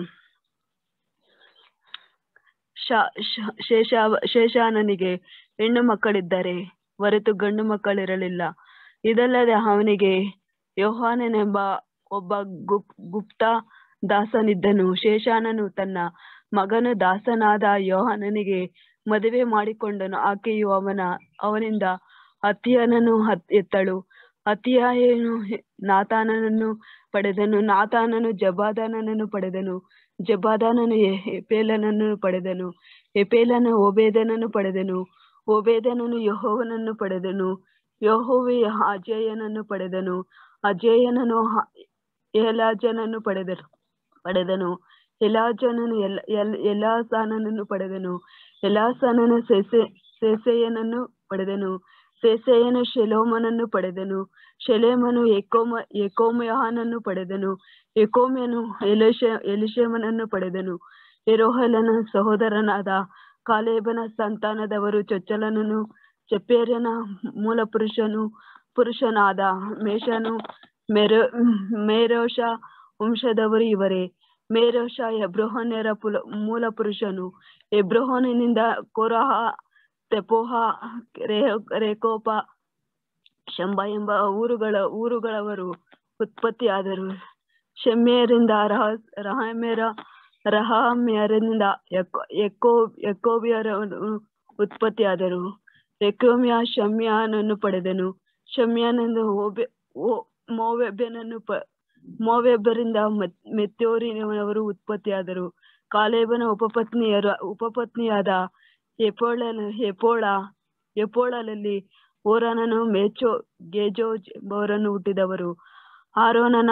S6: ಶ- ಶ- ಶೇಷ ಶೇಷಾನನಿಗೆ ಹೆಣ್ಣು ಮಕ್ಕಳಿದ್ದರೆ ಹೊರತು ಗಂಡು ಮಕ್ಕಳಿರಲಿಲ್ಲ ಇದಲ್ಲದೆ ಅವನಿಗೆ ಯೋಹಾನನೆಂಬ ಒಬ್ಬ ಗುಪ್ ಗುಪ್ತ ದಾಸನಿದ್ದನು ಶೇಷಾನನು ತನ್ನ ಮಗನ ದಾಸನಾದ ಯೋಹಾನನಿಗೆ ಮದುವೆ ಮಾಡಿಕೊಂಡನು ಆಕೆಯು ಅವನ ಅವನಿಂದ ಅತಿಯನನ್ನು ಹತ್- ಎತ್ತಳು ಅತಿಯಾಯನು ನಾತಾನನನ್ನು ಪಡೆದನು ನಾತಾನನು ಜಬಾದಾನನನ್ನು ಪಡೆದನು ಜಬಾದಾನನು ಎ- ಎಪೇಲನನ್ನು ಪಡೆದನು ಎಪೇಲನು ಓಬೇದನನ್ನು ಪಡೆದನು ಓಬೇದನನು ಯಹೋವನನ್ನು ಪಡೆದನು ಯಹೋವೆ ಅಜೇಯನನ್ನು ಪಡೆದನು ಅಜೇಯನನು ಹ- ಎಲಾಜನನ್ನು ಪಡೆದನು ಪಡೆದನು ಎಲಾಜನನು ಎಲ್ ಎಲ್ ಎಲಾಸಾನನನ್ನು ಪಡೆದನು ಎಲಾಸಾನನು ಸೆಸೆ ಸೆಸೆಯನನ್ನು ಪಡೆದನು ಸೆಸೆಯನು ಶೆಲೋಮನನ್ನು ಪಡೆದನು ಶೆಲೇಮನು ಎಕೋಮ ಎಕೋಮಯನನ್ನು ಪಡೆದನು ಎಕೋಮ್ಯನು ಎಲಿಶ ಎಲಿಶೇಮನನ್ನು ಪಡೆದನು ಎರೋಹಲನ ಸಹೋದರನಾದ ಕಾಲೇಬನ ಸಂತಾನದವರು ಚೊಚ್ಚಲನನು ಚೆಪ್ಪೇರನ ಮೂಲ ಪುರುಷನು ಪುರುಷನಾದ ಮೇಷನು ಮೆರೋ ಮೇರೋಷ ವಂಶದವರು ಇವರೇ ಮೇರೋಷ ಎಬ್ರೋಹನ್ಯರ ಪುಲ ಮೂಲ ಪುರುಷನು ಎಬ್ರೋಹನಿನಿಂದ ಕೊರಹ ತೆಪೋಹ ರೇಹ- ರೇಕೋಪ ಶಂಬ ಎಂಬ ಊರುಗಳ ಊರುಗಳವರು ಉತ್ಪತ್ತಿಯಾದರು ಶೆಮ್ಯರಿಂದ ರಹ ರಹಮ್ಯರ ರಹಾಮ್ಯರಿಂದ ಎಕೋ ಎಕೋ ಎಕೋಬ್ಯರನ್ನು ಉತ್ಪತ್ತಿಯಾದರು ರೆಕೋಮ್ಯ ಶಮ್ಯಾನನ್ನು ಪಡೆದನು ಶಮ್ಯಾನನ್ನು ಓಬೆ ಓ ಮೋವೆಬೆನನ್ನು ಪ ಮೋವೆಬರಿಂದ ಮೆತ್ತೋರಿನವರು ಉತ್ಪತ್ತಿಯಾದರು ಕಾಲೇಬನ ಉಪಪತ್ನಿಯರ ಉಪಪತ್ನಿಯಾದ ಎಪೋಳನ ಎಪೋಳ ಎಪೋಳಲಲ್ಲಿ ಓರನನು ಮೇಚೋ ಗೆಜೋಜ್ ಎಂಬವರನ್ನು ಹುಟ್ಟಿದವರು ಆರೋನನ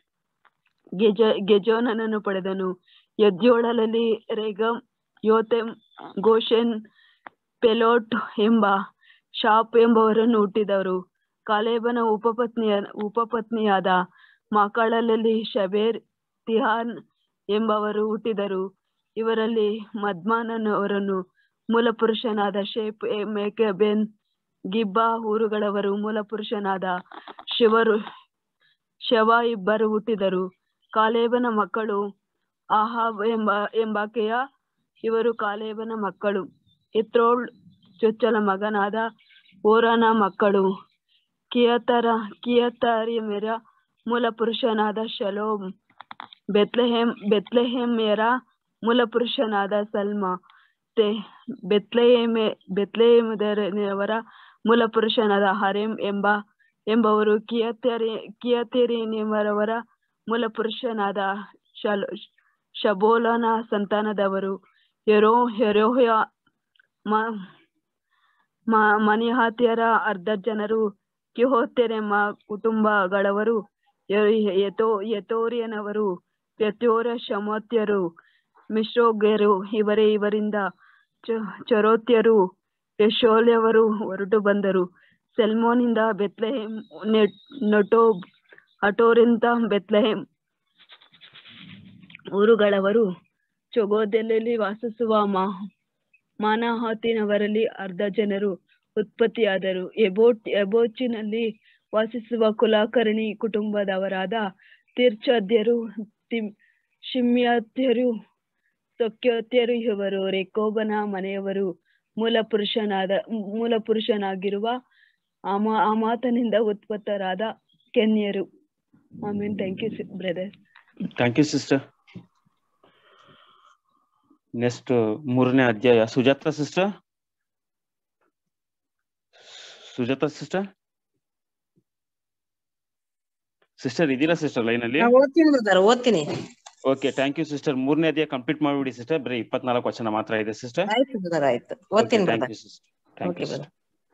S6: ಗೆಜ ಗೆಜೋನನನ್ನು ಪಡೆದನು ಯದ್ಯೋಳಲಲ್ಲಿ ರೇಗಮ್ ಯೋತೆಮ್ ಗೋಷೆನ್ ಪೆಲೋಟ್ ಎಂಬ ಶಾಪ್ ಎಂಬವರನ್ನು ಹುಟ್ಟಿದವರು ಕಾಲೇಬನ ಉಪಪತ್ನಿಯ ಉಪಪತ್ನಿಯಾದ ಮಕ್ಕಳಲ್ಲಿ ಶಬೇರ್ ತಿಹಾನ್ ಎಂಬವರು ಹುಟ್ಟಿದರು ಇವರಲ್ಲಿ ಮದ್ಮಾನನವರನ್ನು ಮೂಲಪುರುಷನಾದ ಶೇಪ್ ಮೇಕೆಬೆನ್ ಗಿಬ್ಬಾ ಊರುಗಳವರು ಮೂಲಪುರುಷನಾದ ಶಿವರು ಶವ ಇಬ್ಬರು ಹುಟ್ಟಿದರು ಕಾಲೇಬನ ಮಕ್ಕಳು ಆಹಾಬ್ ಎಂಬ ಎಂಬಾಕೆಯ ಇವರು ಕಾಲೇಬನ ಮಕ್ಕಳು ಇತ್ರೋಳ್ ಚೊಚ್ಚಲ ಮಗನಾದ ಓರನ ಮಕ್ಕಳು ಕಿಯತರ ಕಿಯತರಿಮೆರ ಮೂಲ ಪುರುಷನಾದ ಶಲೋಮ್ ಬೆತ್ಲೆಹೆಮ್ ಬೆತ್ಲೆಹೆಮ್ಯರ ಮೂಲ ಪುರುಷನಾದ ಸಲ್ಮಾ ತೆ ಬೆತ್ಲೆಹೇಮೆ ಬೆತ್ಲೆಹೇಮದವರ ಮೂಲ ಪುರುಷನಾದ ಹರೇಮ್ ಎಂಬ ಎಂಬವರು ಕಿಯತೆರಿ ಕಿಯತೆರಿನಿಮರವರ ಮೂಲ ಪುರುಷನಾದ ಶಲ್ ಶಬೋಲನ ಸಂತಾನದವರು ಯೆರೋ ಯೆರೋಹ್ಯ ಮ ಮ- ಮನಿಹಾತಿಯರ ಅರ್ಧ ಜನರು ಕಿಹೋತೆರೆಮ ಕುಟುಂಬಗಳವರು ಯ- ಯೆತೋ ಯೆತೋರಿಯನವರು ಯೆತೋರ ಶಮೋತ್ಯರು ಮಿಶ್ರೋಗ್ಯರು ಇವರೇ ಇವರಿಂದ ಚ- ಚರೋತ್ಯರು ಯಶೋಲ್ಯವರು ಹೊರಟು ಬಂದರು ಸೆಲ್ಮೋನಿಂದ ಬೆತ್ಲೆಹೆಮ್ ನೆಟ್ ನಟೋಬ್ ಅಟೋರಿಂದ ಬೆತ್ಲೆಹೆಮ್ ಊರುಗಳವರು ಚೊಗೋದೆಲೆಯಲ್ಲಿ ವಾಸಿಸುವ ಮಾ ಮಾನಹಾತಿನವರಲ್ಲಿ ಅರ್ಧ ಜನರು ಉತ್ಪತ್ತಿಯಾದರು ಎಬೋಟ್ ಎಬೋಚಿನಲ್ಲಿ ವಾಸಿಸುವ ಕುಲಕರ್ಣಿ ಕುಟುಂಬದವರಾದ ತೀರ್ಚಾದ್ಯರು ತಿಮ್ ಶಿಮ್ಯಾತ್ಯರು ಸೊಕ್ಯೋತ್ಯರು ಇವರು ರೇಕೋಬನ ಮನೆಯವರು ಮೂಲ ಪುರುಷನಾದ ಮೂಲ ಪುರುಷನಾಗಿರುವ ಅಮ ಅಮಾತನಿಂದ ಉತ್ಪತ್ತರಾದ ಕೆನ್ಯರು ಆಮೇಲೆ thank you brother
S1: thank you sister next ಮೂರನೇ ಅಧ್ಯಾಯ Sujata sister Sujata sister sister ಇದೀರಾ ಸಿಸ್ಟರ್ ಲೈನ್ ಅಲ್ಲಿ
S7: ನಾ ಓದ್ತೀನಿ ಬ್ರದರ್ ಓದ್ತೀನಿ
S1: ಓಕೆ ಥ್ಯಾಂಕ್ ಯು ಸಿಸ್ಟರ್ ಮೂರನೇ ಅಧ್ಯಾಯ ಕಂಪ್ಲೀಟ್ ಮಾಡ್ಬಿಡಿ ಸಿಸ್ಟರ್ ಬರೀ ಇಪ್ಪತ್ನಾಲ್ಕು ವಚನ ಮಾತ್ರ ಇದೆ ಸಿಸ್ಟರ್
S7: ಆಯ್ತು ಬ್ರದರ್ ಆಯ್ತು ಓದ್ತೀನಿ
S1: thank
S7: brother
S1: you sister thank
S7: okay
S1: you
S7: brother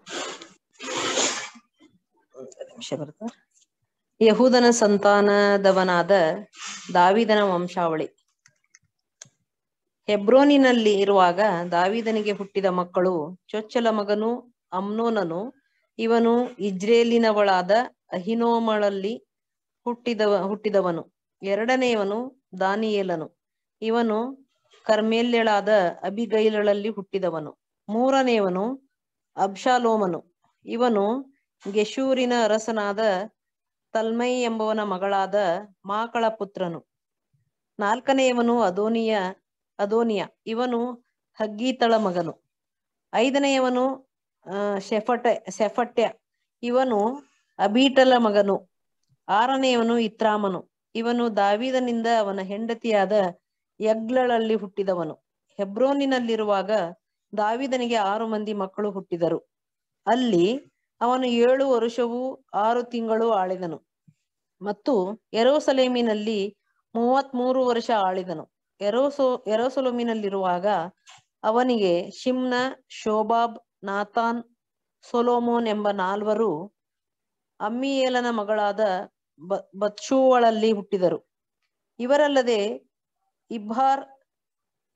S7: ನಿಮಿಷ ಬರ್ತಾ ಯಹೂದನ ಸಂತಾನದವನಾದ ದಾವಿದನ ವಂಶಾವಳಿ ಹೆಬ್ರೋನಿನಲ್ಲಿ ಇರುವಾಗ ದಾವಿದನಿಗೆ ಹುಟ್ಟಿದ ಮಕ್ಕಳು ಚೊಚ್ಚಲ ಮಗನು ಅಮ್ನೋನನು ಇವನು ಇಜ್ರೇಲಿನವಳಾದ ಅಹಿನೋಮಳಲ್ಲಿ ಹುಟ್ಟಿದವ ಹುಟ್ಟಿದವನು ಎರಡನೆಯವನು ದಾನಿಯೇಲನು ಇವನು ಕರ್ಮೇಲ್ಯಳಾದ ಅಬಿಗೈಲಳಲ್ಲಿ ಹುಟ್ಟಿದವನು ಮೂರನೆಯವನು ಅಬ್ಷಾಲೋಮನು ಇವನು ಗೆಶೂರಿನ ಅರಸನಾದ ತಲ್ಮೈ ಎಂಬವನ ಮಗಳಾದ ಮಾಕಳ ಪುತ್ರನು ನಾಲ್ಕನೆಯವನು ಅದೋನಿಯ ಅದೋನಿಯ ಇವನು ಹಗ್ಗೀತಳ ಮಗನು ಐದನೆಯವನು ಆ ಶೆಫಟ ಸೆಫಟ್ಯ ಇವನು ಅಬೀಟಲ ಮಗನು ಆರನೆಯವನು ಇತ್ರಾಮನು ಇವನು ದಾವಿದನಿಂದ ಅವನ ಹೆಂಡತಿಯಾದ ಯಗ್ಲಳಲ್ಲಿ ಹುಟ್ಟಿದವನು ಹೆಬ್ರೋನಿನಲ್ಲಿರುವಾಗ ದಾವಿದನಿಗೆ ಆರು ಮಂದಿ ಮಕ್ಕಳು ಹುಟ್ಟಿದರು ಅಲ್ಲಿ ಅವನು ಏಳು ವರುಷವೂ ಆರು ತಿಂಗಳು ಆಳಿದನು ಮತ್ತು ಎರೋಸಲೇಮಿನಲ್ಲಿ ಮೂವತ್ಮೂರು ವರ್ಷ ಆಳಿದನು ಎರೋಸೋ ಎರೋಸೊಲೋಮಿನಲ್ಲಿರುವಾಗ ಅವನಿಗೆ ಶಿಮ್ನ ಶೋಬಾಬ್ ನಾತಾನ್ ಸೊಲೋಮೋನ್ ಎಂಬ ನಾಲ್ವರು ಅಮ್ಮಿಯೇಲನ ಮಗಳಾದ ಬ ಬತ್ಷೂವಳಲ್ಲಿ ಹುಟ್ಟಿದರು ಇವರಲ್ಲದೆ ಇಬ್ಹಾರ್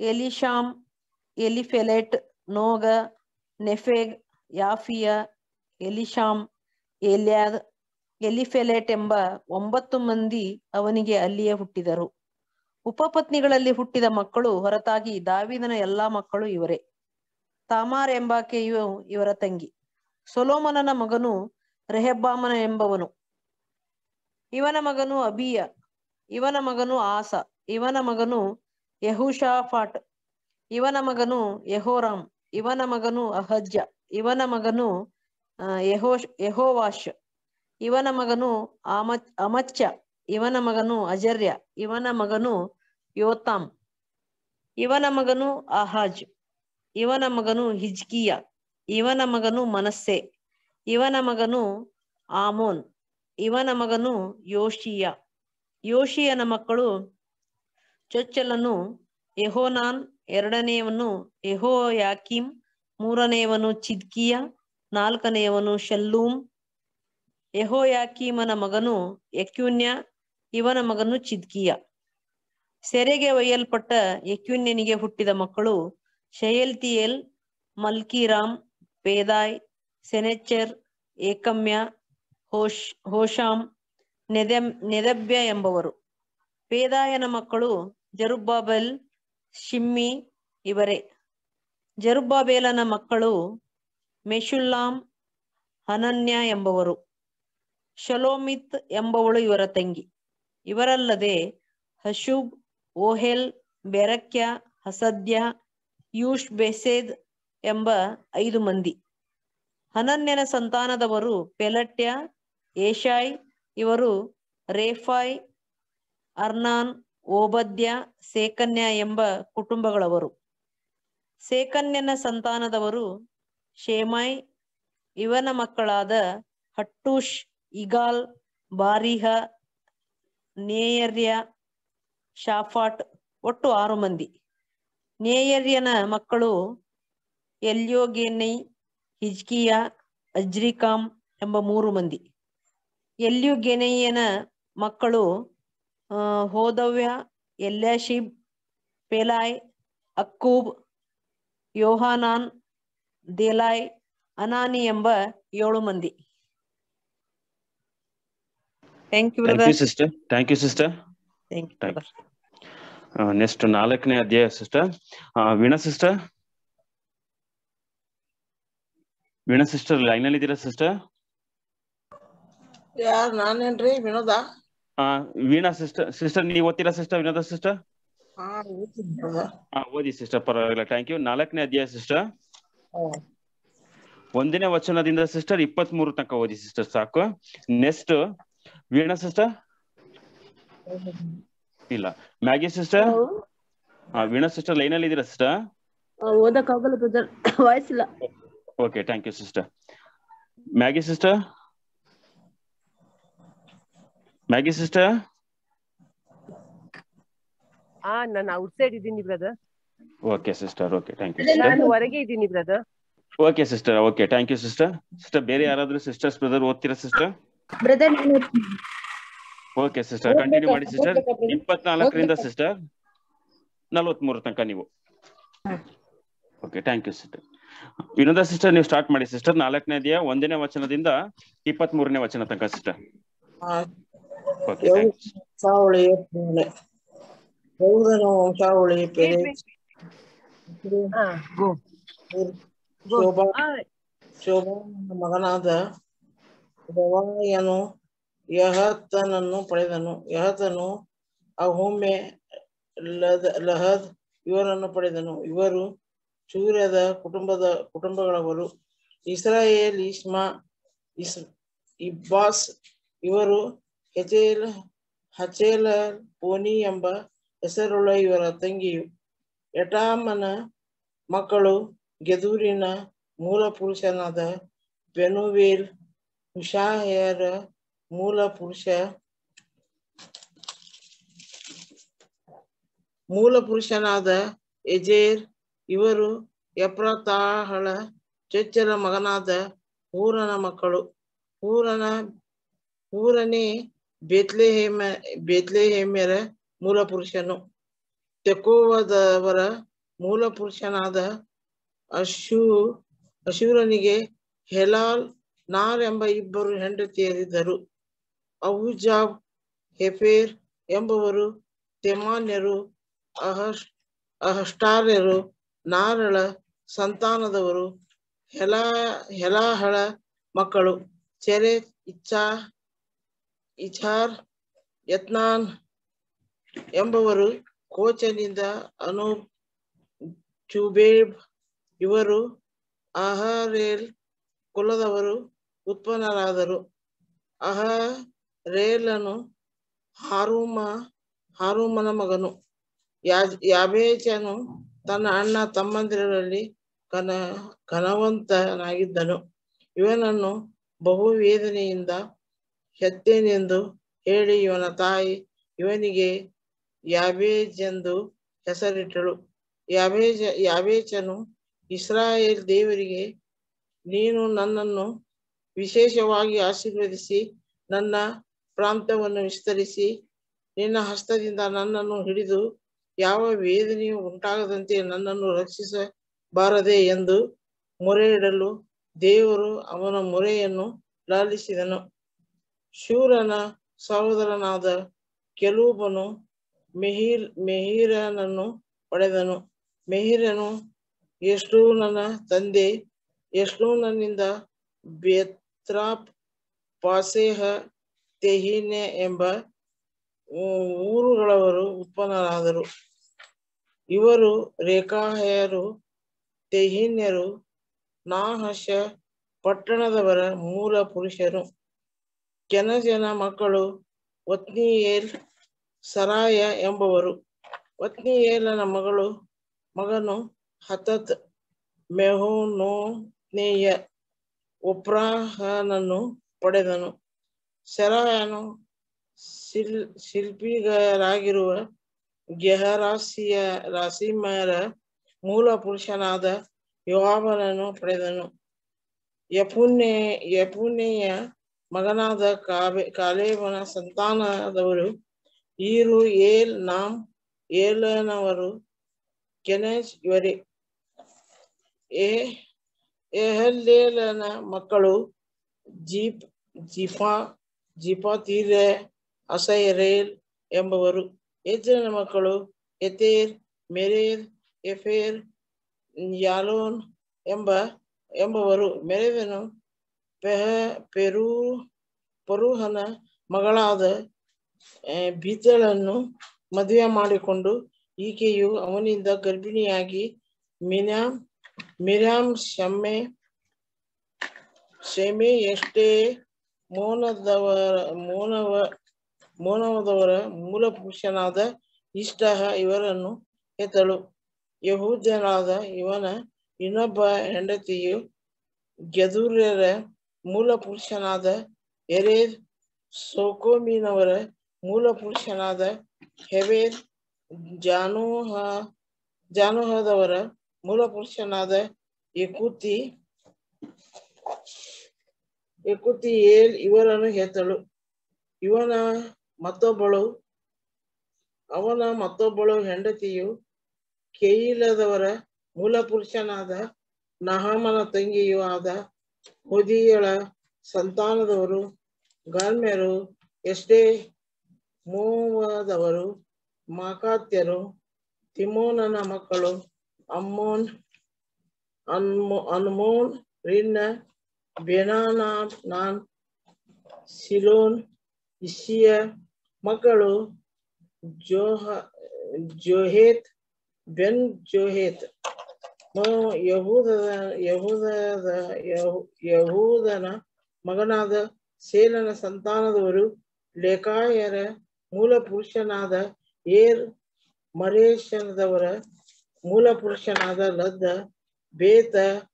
S7: ಎಲಿಶಾಮ್ ಎಲಿಫೆಲೆಟ್ ನೋಗ ನೆಫೆಗ್ ಯಾಫಿಯ ಎಲಿಶಾಮ್ ಎಲ್ಯಾದ್ ಎಲಿಫೆಲೆಟ್ ಎಂಬ ಒಂಬತ್ತು ಮಂದಿ ಅವನಿಗೆ ಅಲ್ಲಿಯೇ ಹುಟ್ಟಿದರು ಉಪಪತ್ನಿಗಳಲ್ಲಿ ಹುಟ್ಟಿದ ಮಕ್ಕಳು ಹೊರತಾಗಿ ದಾವಿದನ ಎಲ್ಲಾ ಮಕ್ಕಳು ಇವರೇ ತಾಮಾರ್ ಎಂಬಾಕೆಯು ಇವರ ತಂಗಿ ಸೊಲೋಮನನ ಮಗನು ರೆಹಬ್ಬಾಮನ ಎಂಬವನು ಇವನ ಮಗನು ಅಬಿಯ ಇವನ ಮಗನು ಆಸ ಇವನ ಮಗನು ಯಹುಷಾಫಾಟ್ ಇವನ ಮಗನು ಯಹೋರಾಮ್ ಇವನ ಮಗನು ಅಹಜ್ಜ ಇವನ ಮಗನು ಆ, ಯಹೋಶ್ ಯಹೋವಾಶ್ ಇವನ ಮಗನು ಆಮ ಅಮಚ್ಚ ಇವನ ಮಗನು ಅಜರ್ಯ ಇವನ ಮಗನು ಯೋತಾಮ್ ಇವನ ಮಗನು ಆಹಾಜ್ ಇವನ ಮಗನು ಹಿಜ್ಕಿಯ ಇವನ ಮಗನು ಮನಸ್ಸೆ ಇವನ ಮಗನು ಆಮೋನ್ ಇವನ ಮಗನು ಯೋಶಿಯ ಯೋಶಿಯನ ಮಕ್ಕಳು ಚೊಚ್ಚಲನು ಯೆಹೋನಾನ್ ಎರಡನೆಯವನು ಯೆಹೋ ಯಾಕೀಮ್ ಮೂರನೆಯವನು ಚಿದ್ಕಿಯ ನಾಲ್ಕನೆಯವನು ಶಲ್ಲೂಮ್ ಯೆಹೋಯಾಕೀಮನ ಮಗನು ಯಕ್ಯುನ್ಯ ಇವನ ಮಗನು ಚಿದ್ಕಿಯ ಸೆರೆಗೆ ಒಯ್ಯಲ್ಪಟ್ಟ ಯಕ್ಯುನ್ಯನಿಗೆ ಹುಟ್ಟಿದ ಮಕ್ಕಳು ಶಯಲ್ತಿಯೇಲ್ ಮಲ್ಕಿರಾಮ್ ಪೇದಾಯ್ ಸೆನೆಚರ್ ಏಕಮ್ಯ ಹೋಶ್ ಹೋಶಾಮ್ ನೆದೆಮ್ ನೆದಬ್ಯ ಎಂಬವರು ಪೇದಾಯನ ಮಕ್ಕಳು ಜರುಬ್ಬಾಬೆಲ್ ಶಿಮ್ಮಿ ಇವರೇ ಜರುಬ್ಬಾಬೇಲನ ಮಕ್ಕಳು ಮೆಶುಲ್ಲಾಮ್ ಹನನ್ಯ ಎಂಬವರು ಶಲೋಮಿತ್ ಎಂಬವಳು ಇವರ ತಂಗಿ ಇವರಲ್ಲದೆ ಹಶೂಬ್ ಓಹೆಲ್ ಬೆರಕ್ಯ ಹಸದ್ಯ ಯೂಷ್ ಬೆಸೇದ್ ಎಂಬ ಐದು ಮಂದಿ ಹನನ್ಯನ ಸಂತಾನದವರು ಪೆಲಟ್ಯ ಏಷಾಯ್ ಇವರು ರೇಫಾಯ್ ಅರ್ನಾನ್ ಓಬದ್ಯ ಸೇಕನ್ಯ ಎಂಬ ಕುಟುಂಬಗಳವರು ಸೇಕನ್ಯನ ಸಂತಾನದವರು ಶೇಮಾಯ್ ಇವನ ಮಕ್ಕಳಾದ ಹಟ್ಟೂಷ್ ಇಗಾಲ್ ಬಾರಿಹ ನೇಯರ್ಯ ಶಾಫಾಟ್ ಒಟ್ಟು ಆರು ಮಂದಿ ನೇಯರ್ಯನ ಮಕ್ಕಳು ಎಲ್ಯೋಗೆನೈ ಹಿಜ್ಕಿಯ ಅಜ್ರಿಕಾಮ್ ಎಂಬ ಮೂರು ಮಂದಿ ಎಲ್ಯುಗೆನಯ್ಯನ ಮಕ್ಕಳು ಆ, ಹೋದವ್ಯ ಎಲ್ಯಾಶಿಬ್ ಪೆಲಾಯ್ ಅಕ್ಕೂಬ್ ಯೋಹಾನಾನ್ ದೇಲಾಯ್ ಅನಾನಿ ಎಂಬ ಏಳು ಮಂದಿ thank you
S1: thank you sister thank you sister
S7: thank you
S1: Thank next ನಾಲ್ಕನೇ ಅಧ್ಯಾಯ sister Veena sister Veena sister line ಅಲ್ಲಿ ಇದ್ದೀರಾ ಸಿಸ್ಟರ್
S8: ಯಾರ್ ನಾನೇನ್ರಿ ವಿನೋದ
S1: ವೀಣಾ ಸಿಸ್ಟರ್ ಸಿಸ್ಟರ್ ನೀವು ಓದ್ತೀರಾ ಸಿಸ್ಟರ್ ವಿನೋದ ಸಿಸ್ಟರ್
S8: ಹಾ ಓದ್ತೀನಿ brother.
S1: ಹಾ ಓದಿ ಸಿಸ್ಟರ್ ಪರವಾಗಿಲ್ಲ ಥ್ಯಾಂಕ್ ಯು ನಾಲ್ಕನೇ ಅಧ್ಯಾಯ ಸಿಸ್ಟರ್
S8: ಹ್ಮ್.
S1: ಒಂದನೇ ವಚನದಿಂದ ಸಿಸ್ಟರ್ ಇಪ್ಪತ್ತ್ ಮೂರು ತನಕ ಓದಿ ಸಿಸ್ಟರ್ ಸಾಕು ನೆಕ್ಸ್ಟ್ ವೀಣಾ ಸಿಸ್ಟರ್ ಇಲ್ಲ ಮ್ಯಾಗಿ ಸಿಸ್ಟರ್ ಹಾ ವೀಣಾ ಸಿಸ್ಟರ್ ಲೈನ್ ಅಲ್ಲಿ ಇದ್ದೀರಾ ಸಿಸ್ಟರ್
S6: ಓದಕ್ ಆಗಲ್ಲ ಬ್ರದರ್ ವಾಯ್ಸ್ ಇಲ್ಲ
S1: okay thank you sister Maggie sister Maggie sister
S9: ಹಾ ನಾನು ಔಟ್ ಸೈಡ್ ಇದ್ದೀನಿ brother
S1: okay sister okay thank you
S9: ನಾನು ಹೊರಗೆ ಇದ್ದೀನಿ brother
S1: okay sister okay thank you sister sister ಬೇರೆ ಯಾರಾದ್ರೂ ಸಿಸ್ಟರ್ಸ್ ಬ್ರದರ್ ಓದ್ತೀರಾ ಸಿಸ್ಟರ್
S6: ಬ್ರದರ್ ನಾನು
S1: ಓಕೆ ಸಿಸ್ಟರ್ ಕಂಟಿನ್ಯೂ ಮಾಡಿ ಸಿಸ್ಟರ್ ಇಪ್ಪತ್ನಾಲ್ಕರಿಂದ ಸಿಸ್ಟರ್ ನಲ್ವತ್ಮೂರು ತನಕ ನೀವು okay thank you sister Vinoda sister ನೀವು ಸ್ಟಾರ್ಟ್ ಮಾಡಿ ಸಿಸ್ಟರ್ ನಾಲ್ಕನೇ ಅಧ್ಯಾಯ ಒಂದನೇ ವಚನದಿಂದ ಇಪ್ಪತ್ತ್ ಮೂರನೇ ವಚನ ತನಕ ಸಿಸ್ಟರ್
S8: ಆ,
S1: ಓಕೆ ಥ್ಯಾಂಕ್ ಯು
S8: ವಂಶಾವಳಿ ಪುಣೆ ಯಹೂದನ ವಂಶಾವಳಿ ಪೆರೆ
S9: ಹಾ ಗೋ
S8: ಶೋಭಾ ಶೋಭಾನ ಮಗನಾದ ರವಾಯನು ಯಹತನನ್ನು ಪಡೆದನು ಯಹತನು ಅಹೋಮೆ ಲದ ಲಹದ್ ಇವರನ್ನು ಪಡೆದನು ಇವರು ಸೂರ್ಯದ ಕುಟುಂಬದ ಕುಟುಂಬಗಳವರು ಇಸ್ರಾಯೇಲ್ ಇಸ್ಮಾ ಇಸ್ ಇಬ್ಬಾಸ್ ಇವರು ಹೆಚೇಲ್ ಹಚೇಲ ಪೋನಿ ಎಂಬ ಹೆಸರುಳ್ಳ ಇವರ ತಂಗಿಯು ಯಟಾಮನ ಮಕ್ಕಳು ಗೆದೂರಿನ ಮೂಲ ಪುರುಷನಾದ ಬೆನುವೇಲ್ ಹುಷಾಯರ ಮೂಲ ಪುರುಷ ಮೂಲ ಪುರುಷನಾದ ಎಜೇರ್ ಇವರು ಎಪ್ರತಾಹಳ ಚೊಚ್ಚಲ ಮಗನಾದ ಹೂರನ ಮಕ್ಕಳು ಹೂರನ ಹೂರನೇ ಬೇತ್ಲೆಹೇಮ ಬೇತ್ಲೆಹೇಮ್ಯರ ಮೂಲ ಪುರುಷನು ತೆಕೋವದವರ ಮೂಲ ಪುರುಷನಾದ ಅಶೂ ಅಶೂರನಿಗೆ ಹೆಲಾಲ್ ನಾರ್ ಎಂಬ ಇಬ್ಬರು ಹೆಂಡತಿಯರಿದ್ದರು ಅಹುಜಾಬ್ ಹೆಫೇರ್ ಎಂಬುವರು ತೆಮಾನ್ಯರು ಅಹಶ್ ಅಹಷ್ಟಾರ್ಯರು ನಾರಳ ಸಂತಾನದವರು ಹೆಲಾ ಹೆಲಾಹಳ ಮಕ್ಕಳು ಚೆರೆ ಇಚ್ಛಾ ಇಚಾರ್ ಯತ್ನಾನ್ ಎಂಬವರು ಕೋಚನಿಂದ ಅನೂಪ್ ಚುಬೇಬ್ ಇವರು ಅಹರೇಲ್ ಕುಲದವರು ಉತ್ಪನ್ನರಾದರು ಅಹರೇಲನು ಹಾರೂಮ ಹಾರೂಮನ ಮಗನು ಯಾಜ್ ಯಾಬೇಚನು ತನ್ನ ಅಣ್ಣ ತಮ್ಮಂದಿರಲ್ಲಿ ಕನ ಘನವಂತನಾಗಿದ್ದನು ಇವನನ್ನು ಬಹು ವೇದನೆಯಿಂದ ಹೆತ್ತೇನೆಂದು ಹೇಳಿ ಇವನ ತಾಯಿ ಇವನಿಗೆ ಯಾಬೇಜೆಂದು ಹೆಸರಿಟ್ಟಳು ಯಾಬೇಜ ಯಾಬೇಚನು ಇಸ್ರಾಯೇಲ್ ದೇವರಿಗೆ ನೀನು ನನ್ನನ್ನು ವಿಶೇಷವಾಗಿ ಆಶೀರ್ವದಿಸಿ ನನ್ನ ಪ್ರಾಂತ್ಯವನ್ನು ವಿಸ್ತರಿಸಿ ನಿನ್ನ ಹಸ್ತದಿಂದ ನನ್ನನ್ನು ಹಿಡಿದು ಯಾವ ವೇದನೆಯೂ ಉಂಟಾಗದಂತೆ ನನ್ನನ್ನು ರಕ್ಷಿಸಬಾರದೆ ಎಂದು ಮೊರೆ ಇಡಲು ದೇವರು ಅವನ ಮೊರೆಯನ್ನು ಲಾಲಿಸಿದನು ಶೂರನ ಸಹೋದರನಾದ ಕೆಲೂಬನು ಮೆಹೀರ್ ಮೆಹೀರನನ್ನು ಪಡೆದನು ಮೆಹೀರನು ಎಷ್ಟು ನನ್ನ ತಂದೆ ಎಷ್ಟು ನನ್ನಿಂದ ಬೇತ್ರಾಪ್ ಪಾಸೇಹ ತೆಹಿನೆ ಎಂಬ ಊರುಗಳವರು ಉತ್ಪನ್ನರಾದರು ಇವರು ರೇಖಾಹಯರು ತೆಹಿನ್ಯರು ನಾಹಶ ಪಟ್ಟಣದವರ ಮೂಲ ಪುರುಷರು ಕೆನಜನ ಮಕ್ಕಳು ಒತ್ನಿಯೇಲ್ ಸರಾಯ ಎಂಬವರು ಒತ್ನಿಯೇಲನ ಮಗಳು ಮಗನು ಹತತ್ ಮೆಹೋನೋನೇಯ ಒಪ್ರಾಹನನ್ನು ಪಡೆದನು ಸೆರಾಯನು ಶಿಲ್ ಶಿಲ್ಪಿಗರಾಗಿರುವ ಗೆಹರಾಸಿಯ ರಾಸಿಮರ ಮೂಲ ಪುರುಷನಾದ ಯೋವಾಬನನ್ನು ಪಡೆದನು ಯಪುನ್ನೆ ಯಪುನೆಯ ಮಗನಾದ ಕಾಬೆ ಕಾಲೇಬನ ಸಂತಾನದವರು ಈರು ಏಲ್ ನಾಮ್ ಏಲನವರು ಕೆನೆಜ್ ಇವರೇ ಏ ಎಹಲ್ಲೇಲನ ಮಕ್ಕಳು ಜೀಪ್ ಜಿಫಾ ಜಿಫಾತೀರ ಅಸೈರೇಲ್ ಎಂಬವರು ಎಜ್ರನ ಮಕ್ಕಳು ಎತೇರ್ ಮೆರೇರ್ ಎಫೇರ್ ಯಾಲೋನ್ ಎಂಬ ಎಂಬವರು ಮೆರೆದನು ಪೆಹ ಪೆರು ಪರುಹನ ಮಗಳಾದ ಬೀತಳನ್ನು ಮದುವೆ ಮಾಡಿಕೊಂಡು ಈಕೆಯು ಅವನಿಂದ ಗರ್ಭಿಣಿಯಾಗಿ ಮಿನಾಮ್ ಮಿರಾಮ್ ಶಮ್ಮೆ ಶೆಮೆ ಎಷ್ಟೇ ಮೋನದವರ ಮೋನವ ಮೋನವದವರ ಮೂಲ ಪುರುಷನಾದ ಇಷ್ಟ ಇವರನ್ನು ಹೆತ್ತಳು ಯಹೂದ್ಯನಾದ ಇವನ ಇನ್ನೊಬ್ಬ ಹೆಂಡತಿಯು ಗೆದೂರ್ಯರ ಮೂಲ ಪುರುಷನಾದ ಎರೇದ್ ಸೋಕೋಮಿನವರ ಮೂಲ ಪುರುಷನಾದ ಹೆವೇರ್ ಜಾನೂಹ ಜಾನೂಹದವರ ಮೂಲ ಪುರುಷನಾದ ಎಕುತಿ ಎಕುತಿ ಏಲ್ ಇವರನ್ನು ಹೆತ್ತಳು ಇವನ ಮತ್ತೊಬ್ಬಳು ಅವನ ಮತ್ತೊಬ್ಬಳು ಹೆಂಡತಿಯು ಕೆಯಿಲದವರ ಮೂಲ ಪುರುಷನಾದ ನಹಾಮನ ತಂಗಿಯೂ ಆದ ಹುದಿಯಳ ಸಂತಾನದವರು ಗಾಲ್ಮ್ಯರು ಎಷ್ಟೇ ಮೋವದವರು ಮಾಕಾತ್ಯರು ತಿಮೋನನ ಮಕ್ಕಳು ಅಮ್ಮೋನ್ ಅನ್ಮೋ ಅನ್ಮೋನ್ ರಿನ್ನ ಬೆನಾನಾ ನಾನ್ ಸಿಲೋನ್ ಇಷಿಯ ಮಕ್ಕಳು ಜೋಹ ಜೋಹೇತ್ ಬೆನ್ ಜೋಹೇತ್ ಯಹೂದದ ಯಹೂದದ ಯಹೂದನ ಮಗನಾದ ಸೇಲನ ಸಂತಾನದವರು ಲೇಕಾಯರ ಮೂಲ ಪುರುಷನಾದ ಏರ್ ಮರೇಶನದವರ ಮೂಲ ಪುರುಷನಾದ ಲದ್ದ ಬೇತ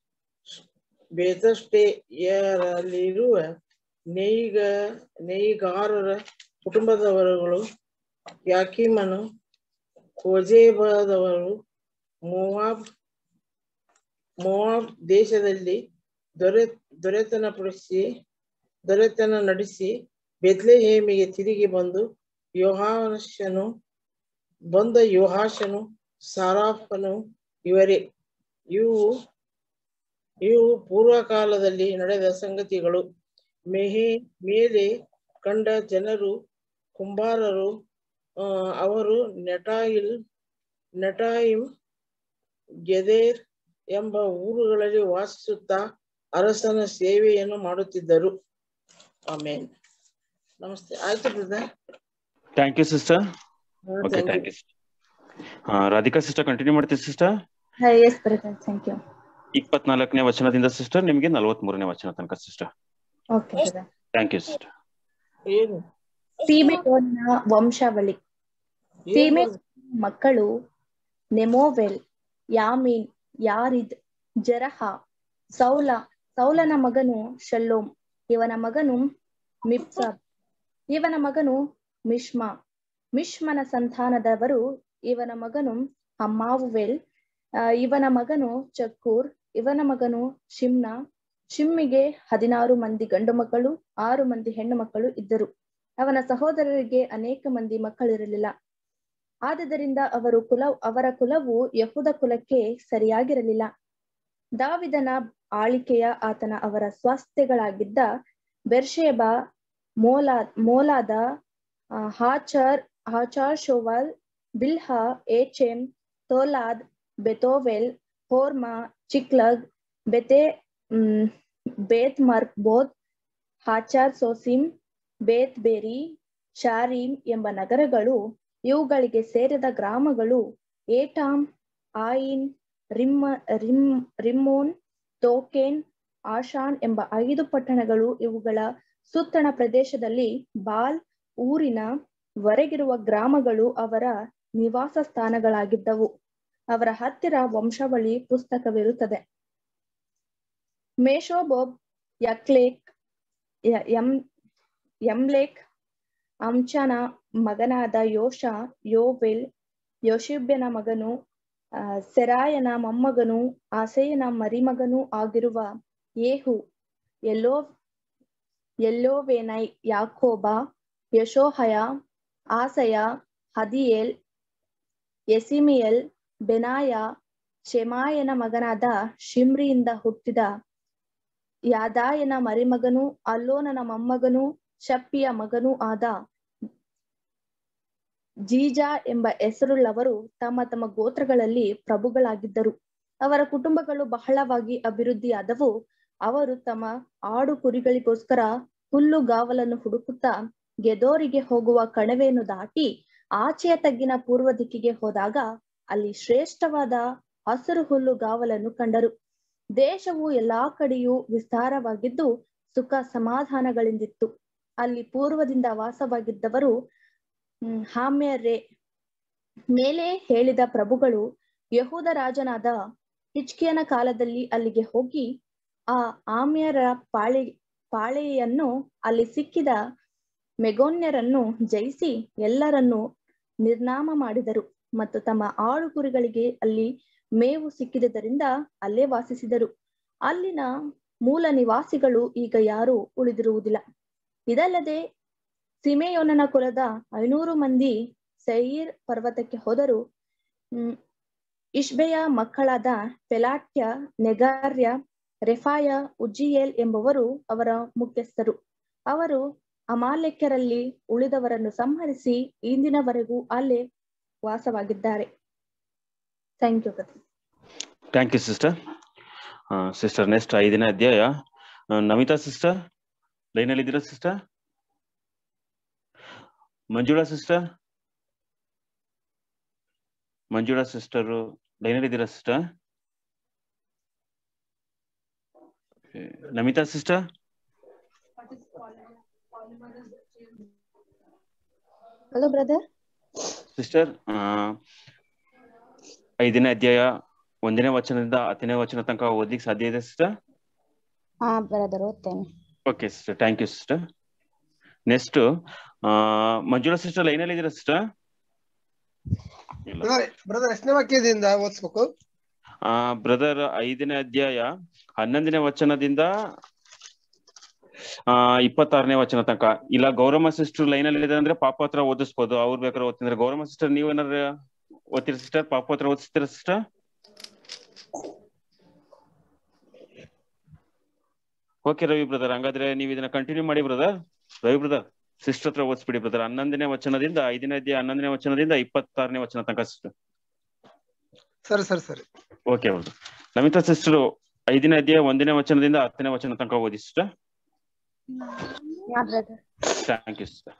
S8: ಬೇತಷ್ಟೆಯರಲ್ಲಿರುವ ನೇಯಿಗ ನೇಯಿಗಾರರ ಕುಟುಂಬದವರುಗಳು ಯಾಕೀಮನು ಕೋಜೇಬದವರು ಮೋವಾಬ್ ಮೋವಾಬ್ ದೇಶದಲ್ಲಿ ದೊರೆ ದೊರೆತನ ಪಡಿಸಿ ದೊರೆತನ ನಡೆಸಿ ಬೆತ್ಲೆಹೇಮಿಗೆ ತಿರುಗಿ ಬಂದು ಯೋಹಾಶನು ಬಂದ ಯೋಹಾಶನು ಸಾರಾಫನು ಇವರೇ ಇವು ಇವು ಪೂರ್ವಕಾಲದಲ್ಲಿ ನಡೆದ ಸಂಗತಿಗಳು ಮೇಹೆ ಮೇಲೆ ಕಂಡ ಜನರು ಕುಂಬಾರರು ಆ, ಅವರು ನೆಟಾಯಿಲ್ ನೆಟಾಯಿಮ್ ಗೆದೇರ್ ಎಂಬ ಊರುಗಳಲ್ಲಿ ವಾಸಿಸುತ್ತಾ ಅರಸನ ಸೇವೆಯನ್ನು ಮಾಡುತ್ತಿದ್ದರು ಆಮೇಲೆ ನಮಸ್ತೆ ಆಯ್ತು brother
S1: thank you sister okay
S8: thank
S1: thank you Radhika sister continue ಮಾಡ್ತೀವಿ sister
S6: yes brother thank you
S1: ಇಪ್ಪತ್ನಾಲ್ಕನೇ ವಚನದಿಂದ ಸಿಸ್ಟರ್ ನಿಮಗೆ ನಲವತ್ತ್ ಮೂರನೇ ವಚನ ತನಕ sister
S6: okay brother
S1: thank you sister
S8: ಏನು
S6: ಸೀಮೆಯೋನಿನ ವಂಶಾವಳಿ ಸೀಮೆ ಮಕ್ಕಳು ನೆಮೋವೆಲ್ ಯಾಮೀನ್ ಯಾರಿದ್ ಜರಹ ಸೌಲ ಸೌಲನ ಮಗನು ಶಲ್ಲೋಮ್ ಇವನ ಮಗನು ಮಿಪ್ಸಾಬ್ ಇವನ ಮಗನು ಮಿಷ್ಮ ಮಿಷ್ಮನ ಸಂತಾನದವರು ಇವನ ಮಗನು ಹಮ್ಮಾವುವೆಲ್ ಆ, ಇವನ ಮಗನು ಚಕ್ಕೂರ್ ಇವನ ಮಗನು ಶಿಮ್ನ ಶಿಮ್ಮಿಗೆ ಹದಿನಾರು ಮಂದಿ ಗಂಡು ಮಕ್ಕಳು ಆರು ಮಂದಿ ಹೆಣ್ಣು ಮಕ್ಕಳು ಇದ್ದರು ಅವನ ಸಹೋದರರಿಗೆ ಅನೇಕ ಮಂದಿ ಮಕ್ಕಳಿರಲಿಲ್ಲ ಆದುದರಿಂದ ಅವರು ಕುಲ ಅವರ ಕುಲವು ಯಹುದ ಕುಲಕ್ಕೆ ಸರಿಯಾಗಿರಲಿಲ್ಲ ದಾವಿದನ ಆಳಿಕೆಯ ಆತನ ಅವರ ಸ್ವಾಸ್ಥ್ಯಗಳಾಗಿದ್ದ ಬೆರ್ಷೇಬ ಮೋಲಾ ಮೋಲಾದ ಆ, ಹಾಚರ್ ಹಾಚಾರ್ ಶೋವಲ್ ಬಿಲ್ಹ ಏಚೆಮ್ ತೋಲಾದ್ ಬೆತೋವೆಲ್ ಹೋರ್ಮಾ ಚಿಕ್ಲಗ್ ಬೆತೆ ಮ್, ಬೇತ್ ಮರ್ಕ್ಬೋದ್ ಹಾಚಾರ್ ಸೋಸಿಮ್ ಬೇತ್ ಬೇರಿ ಶಾರೀಮ್ ಎಂಬ ನಗರಗಳು ಇವುಗಳಿಗೆ ಸೇರಿದ ಗ್ರಾಮಗಳು ಏಟಾಮ್ ಆಯಿನ್ ರಿಮ್ಮ ರಿಮ್ ರಿಮ್ಮೋನ್ ತೋಕೇನ್ ಆಶಾನ್ ಎಂಬ ಐದು ಪಟ್ಟಣಗಳು ಇವುಗಳ ಸುತ್ತಣ ಪ್ರದೇಶದಲ್ಲಿ ಬಾಲ್ ಊರಿನ ವರೆಗಿರುವ ಗ್ರಾಮಗಳು ಅವರ ನಿವಾಸ ಸ್ಥಾನಗಳಾಗಿದ್ದವು ಅವರ ಹತ್ತಿರ ವಂಶಾವಳಿ ಪುಸ್ತಕವಿರುತ್ತದೆ ಮೇಷೋಬೋಬ್ ಯಕ್ಲೇಕ್ ಯ- ಎಂ ಯಮ್ಲೇಕ್ ಅಂಚನ ಮಗನಾದ ಯೋಷ ಯೋವೆಲ್ ಯೋಶಿಬ್ಯನ ಮಗನು ಆ, ಸೆರಾಯನ ಮೊಮ್ಮಗನು ಆಸೇಯನ ಮರಿಮಗನೂ ಆಗಿರುವ ಯೇಹು ಎಲ್ಲೋ ಎಲ್ಲೋವೇನೈ ಯಾಕೋಬ ಯಶೋಹಯ ಆಸಯ ಹದಿಯೇಲ್ ಎಸಿಮಿಯಲ್ ಬೆನಾಯ ಶೆಮಾಯನ ಮಗನಾದ ಶಿಮ್ರಿಯಿಂದ ಹುಟ್ಟಿದ ಯಾದಾಯನ ಮರಿಮಗನೂ ಅಲ್ಲೋನನ ಮೊಮ್ಮಗನೂ ಶಪ್ಪಿಯ ಮಗನೂ ಆದ ಜೀಜಾ ಎಂಬ ಹೆಸರುಳ್ಳವರು ತಮ್ಮ ತಮ್ಮ ಗೋತ್ರಗಳಲ್ಲಿ ಪ್ರಭುಗಳಾಗಿದ್ದರು ಅವರ ಕುಟುಂಬಗಳು ಬಹಳವಾಗಿ ಅಭಿವೃದ್ಧಿಯಾದವು ಅವರು ತಮ್ಮ ಆಡು ಕುರಿಗಳಿಗೋಸ್ಕರ ಹುಲ್ಲುಗಾವಲನ್ನು ಹುಡುಕುತ್ತಾ ಗೆದೋರಿಗೆ ಹೋಗುವ ಕಣವೆಯನ್ನು ದಾಟಿ ಆಚೆಯ ತಗ್ಗಿನ ಪೂರ್ವ ದಿಕ್ಕಿಗೆ ಹೋದಾಗ ಅಲ್ಲಿ ಶ್ರೇಷ್ಠವಾದ ಹಸಿರು ಹುಲ್ಲುಗಾವಲನ್ನು ಕಂಡರು ದೇಶವು ಎಲ್ಲಾ ಕಡೆಯೂ ವಿಸ್ತಾರವಾಗಿದ್ದು ಸುಖ ಸಮಾಧಾನಗಳಿಂದಿತ್ತು ಅಲ್ಲಿ ಪೂರ್ವದಿಂದ ವಾಸವಾಗಿದ್ದವರು ಹ್ಮ್, ಹಾಮ್ಯರೇ ಮೇಲೆ ಹೇಳಿದ ಪ್ರಭುಗಳು ಯಹೂದ ರಾಜನಾದ ಹಿಚ್ಕಿಯನ ಕಾಲದಲ್ಲಿ ಅಲ್ಲಿಗೆ ಹೋಗಿ ಆ ಆಮ್ಯರ ಪಾಳೆ ಪಾಳೆಯನ್ನು ಅಲ್ಲಿ ಸಿಕ್ಕಿದ ಮೆಗೋನ್ಯರನ್ನು ಜಯಿಸಿ ಎಲ್ಲರನ್ನೂ ನಿರ್ನಾಮ ಮಾಡಿದರು ಮತ್ತು ತಮ್ಮ ಆಳು ಕುರಿಗಳಿಗೆ ಅಲ್ಲಿ ಮೇವು ಸಿಕ್ಕಿದುದರಿಂದ ಅಲ್ಲೇ ವಾಸಿಸಿದರು ಅಲ್ಲಿನ ಮೂಲ ನಿವಾಸಿಗಳು ಈಗ ಯಾರೂ ಉಳಿದಿರುವುದಿಲ್ಲ ಇದಲ್ಲದೆ ಸಿಮೆಯೋನನ ಕುಲದ ಐನೂರು ಮಂದಿ ಸೈರ್ ಪರ್ವತಕ್ಕೆ ಹೋದರು ಹ್ಮ್ ಇಷ್ಬೆಯ ಮಕ್ಕಳಾದ ಪೆಲಾಟ್ಯ ನೆಗಾರ್ಯ ರೆಫಾಯ ಉಜ್ಜಿಯೇಲ್ ಎಂಬುವರು ಅವರ ಮುಖ್ಯಸ್ಥರು ಅವರು ಅಮಾಲೆಕ್ಯರಲ್ಲಿ ಉಳಿದವರನ್ನು ಸಂಹರಿಸಿ ಇಂದಿನವರೆಗೂ ಅಲ್ಲೇ ವಾಸವಾಗಿದ್ದಾರೆ thank you
S1: thank you sister sister next ಐದನೇ ಅಧ್ಯಾಯ ಆ, ನಮಿತಾ ಸಿಸ್ಟರ್ ಲೈನಲ್ಲಿ ಇದ್ದೀರಾ sister Manjula sister Manjula sister ಲೈನಲ್ಲಿ ಇದ್ದೀರಾ sister Namita sister
S6: hello brother
S1: sister ಐದನೇ ಅಧ್ಯಾಯ ಒಂದನೇ ವಚನದಿಂದ ಹತ್ತನೇ ವಚನ ತನಕ ಓದ್ಲಿಕ್ಕೆ ಸಾಧ್ಯ ಇದೆ ಸಿಸ್ಟರ್
S10: ಹಾ ಬ್ರದರ್ ಓದ್ತೇನೆ
S1: okay sister thank you sister next Manjula sister ಲೈನಲ್ಲಿ ಇದ್ದೀರಾ ಸಿಸ್ಟರ್ ಇಲ್ಲ
S2: ಬ್ರದರ್ ಎಷ್ಟನೇ ವಾಕ್ಯದಿಂದ ಓದಿಸ್ಬೇಕು
S1: ಆ ಬ್ರದರ್ ಐದನೇ ಅಧ್ಯಾಯ ಹನ್ನೊಂದನೇ ವಚನದಿಂದ ಆ ಇಪ್ಪತ್ತಾರನೇ ವಚನ ತನಕ ಇಲ್ಲ ಗೌರಮ್ಮ ಸಿಸ್ಟರ್ ಲೈನ್ ಅಲ್ಲಿ ಇದೆ ಅಂದ್ರೆ ಪಾಪ ಹತ್ರ ಓದಿಸ್ಬೋದು ಅವ್ರು ಬೇಕಾದ್ರೆ ಓದ್ತಿದ್ರೆ ಗೌರಮ್ಮ ಸಿಸ್ಟರ್ ನೀವ್ ಏನಾರ ಓದ್ತೀರಾ ಸಿಸ್ಟರ್ ಪಾಪ ಹತ್ರ ಓದಿಸ್ತೀರಾ ಸಿಸ್ಟರ್ ಓಕೆ ರವಿ ಬ್ರದರ್ ಹಂಗಾದ್ರೆ ನೀವು ಇದನ್ನ ಕಂಟಿನ್ಯೂ ಮಾಡಿ ಬ್ರದರ್ ರವಿ ಬ್ರದರ್ ಸಿಸ್ಟರ್ ಹತ್ರ ಓದಿಸ್ಬಿಡಿ ಬ್ರದರ್ ಹನ್ನೊಂದನೇ ವಚನದಿಂದ ಐದನೇ ಅಧ್ಯಾಯ ಹನ್ನೊಂದನೇ ವಚನದಿಂದ ಇಪ್ಪತ್ತಾರನೇ ವಚನ ತನಕ ಸಿಸ್ಟರ್
S2: ಸರಿ ಸರಿ ಸರಿ
S1: ಓಕೆ ಹೌದು ನಮಿತಾ ಸಿಸ್ಟರ್ ಐದನೇ ಅಧ್ಯಾಯ ಒಂದನೇ ವಚನದಿಂದ ಹತ್ತನೇ ವಚನ ತನಕ ಓದಿ sister
S10: yeah brother
S1: thank you sister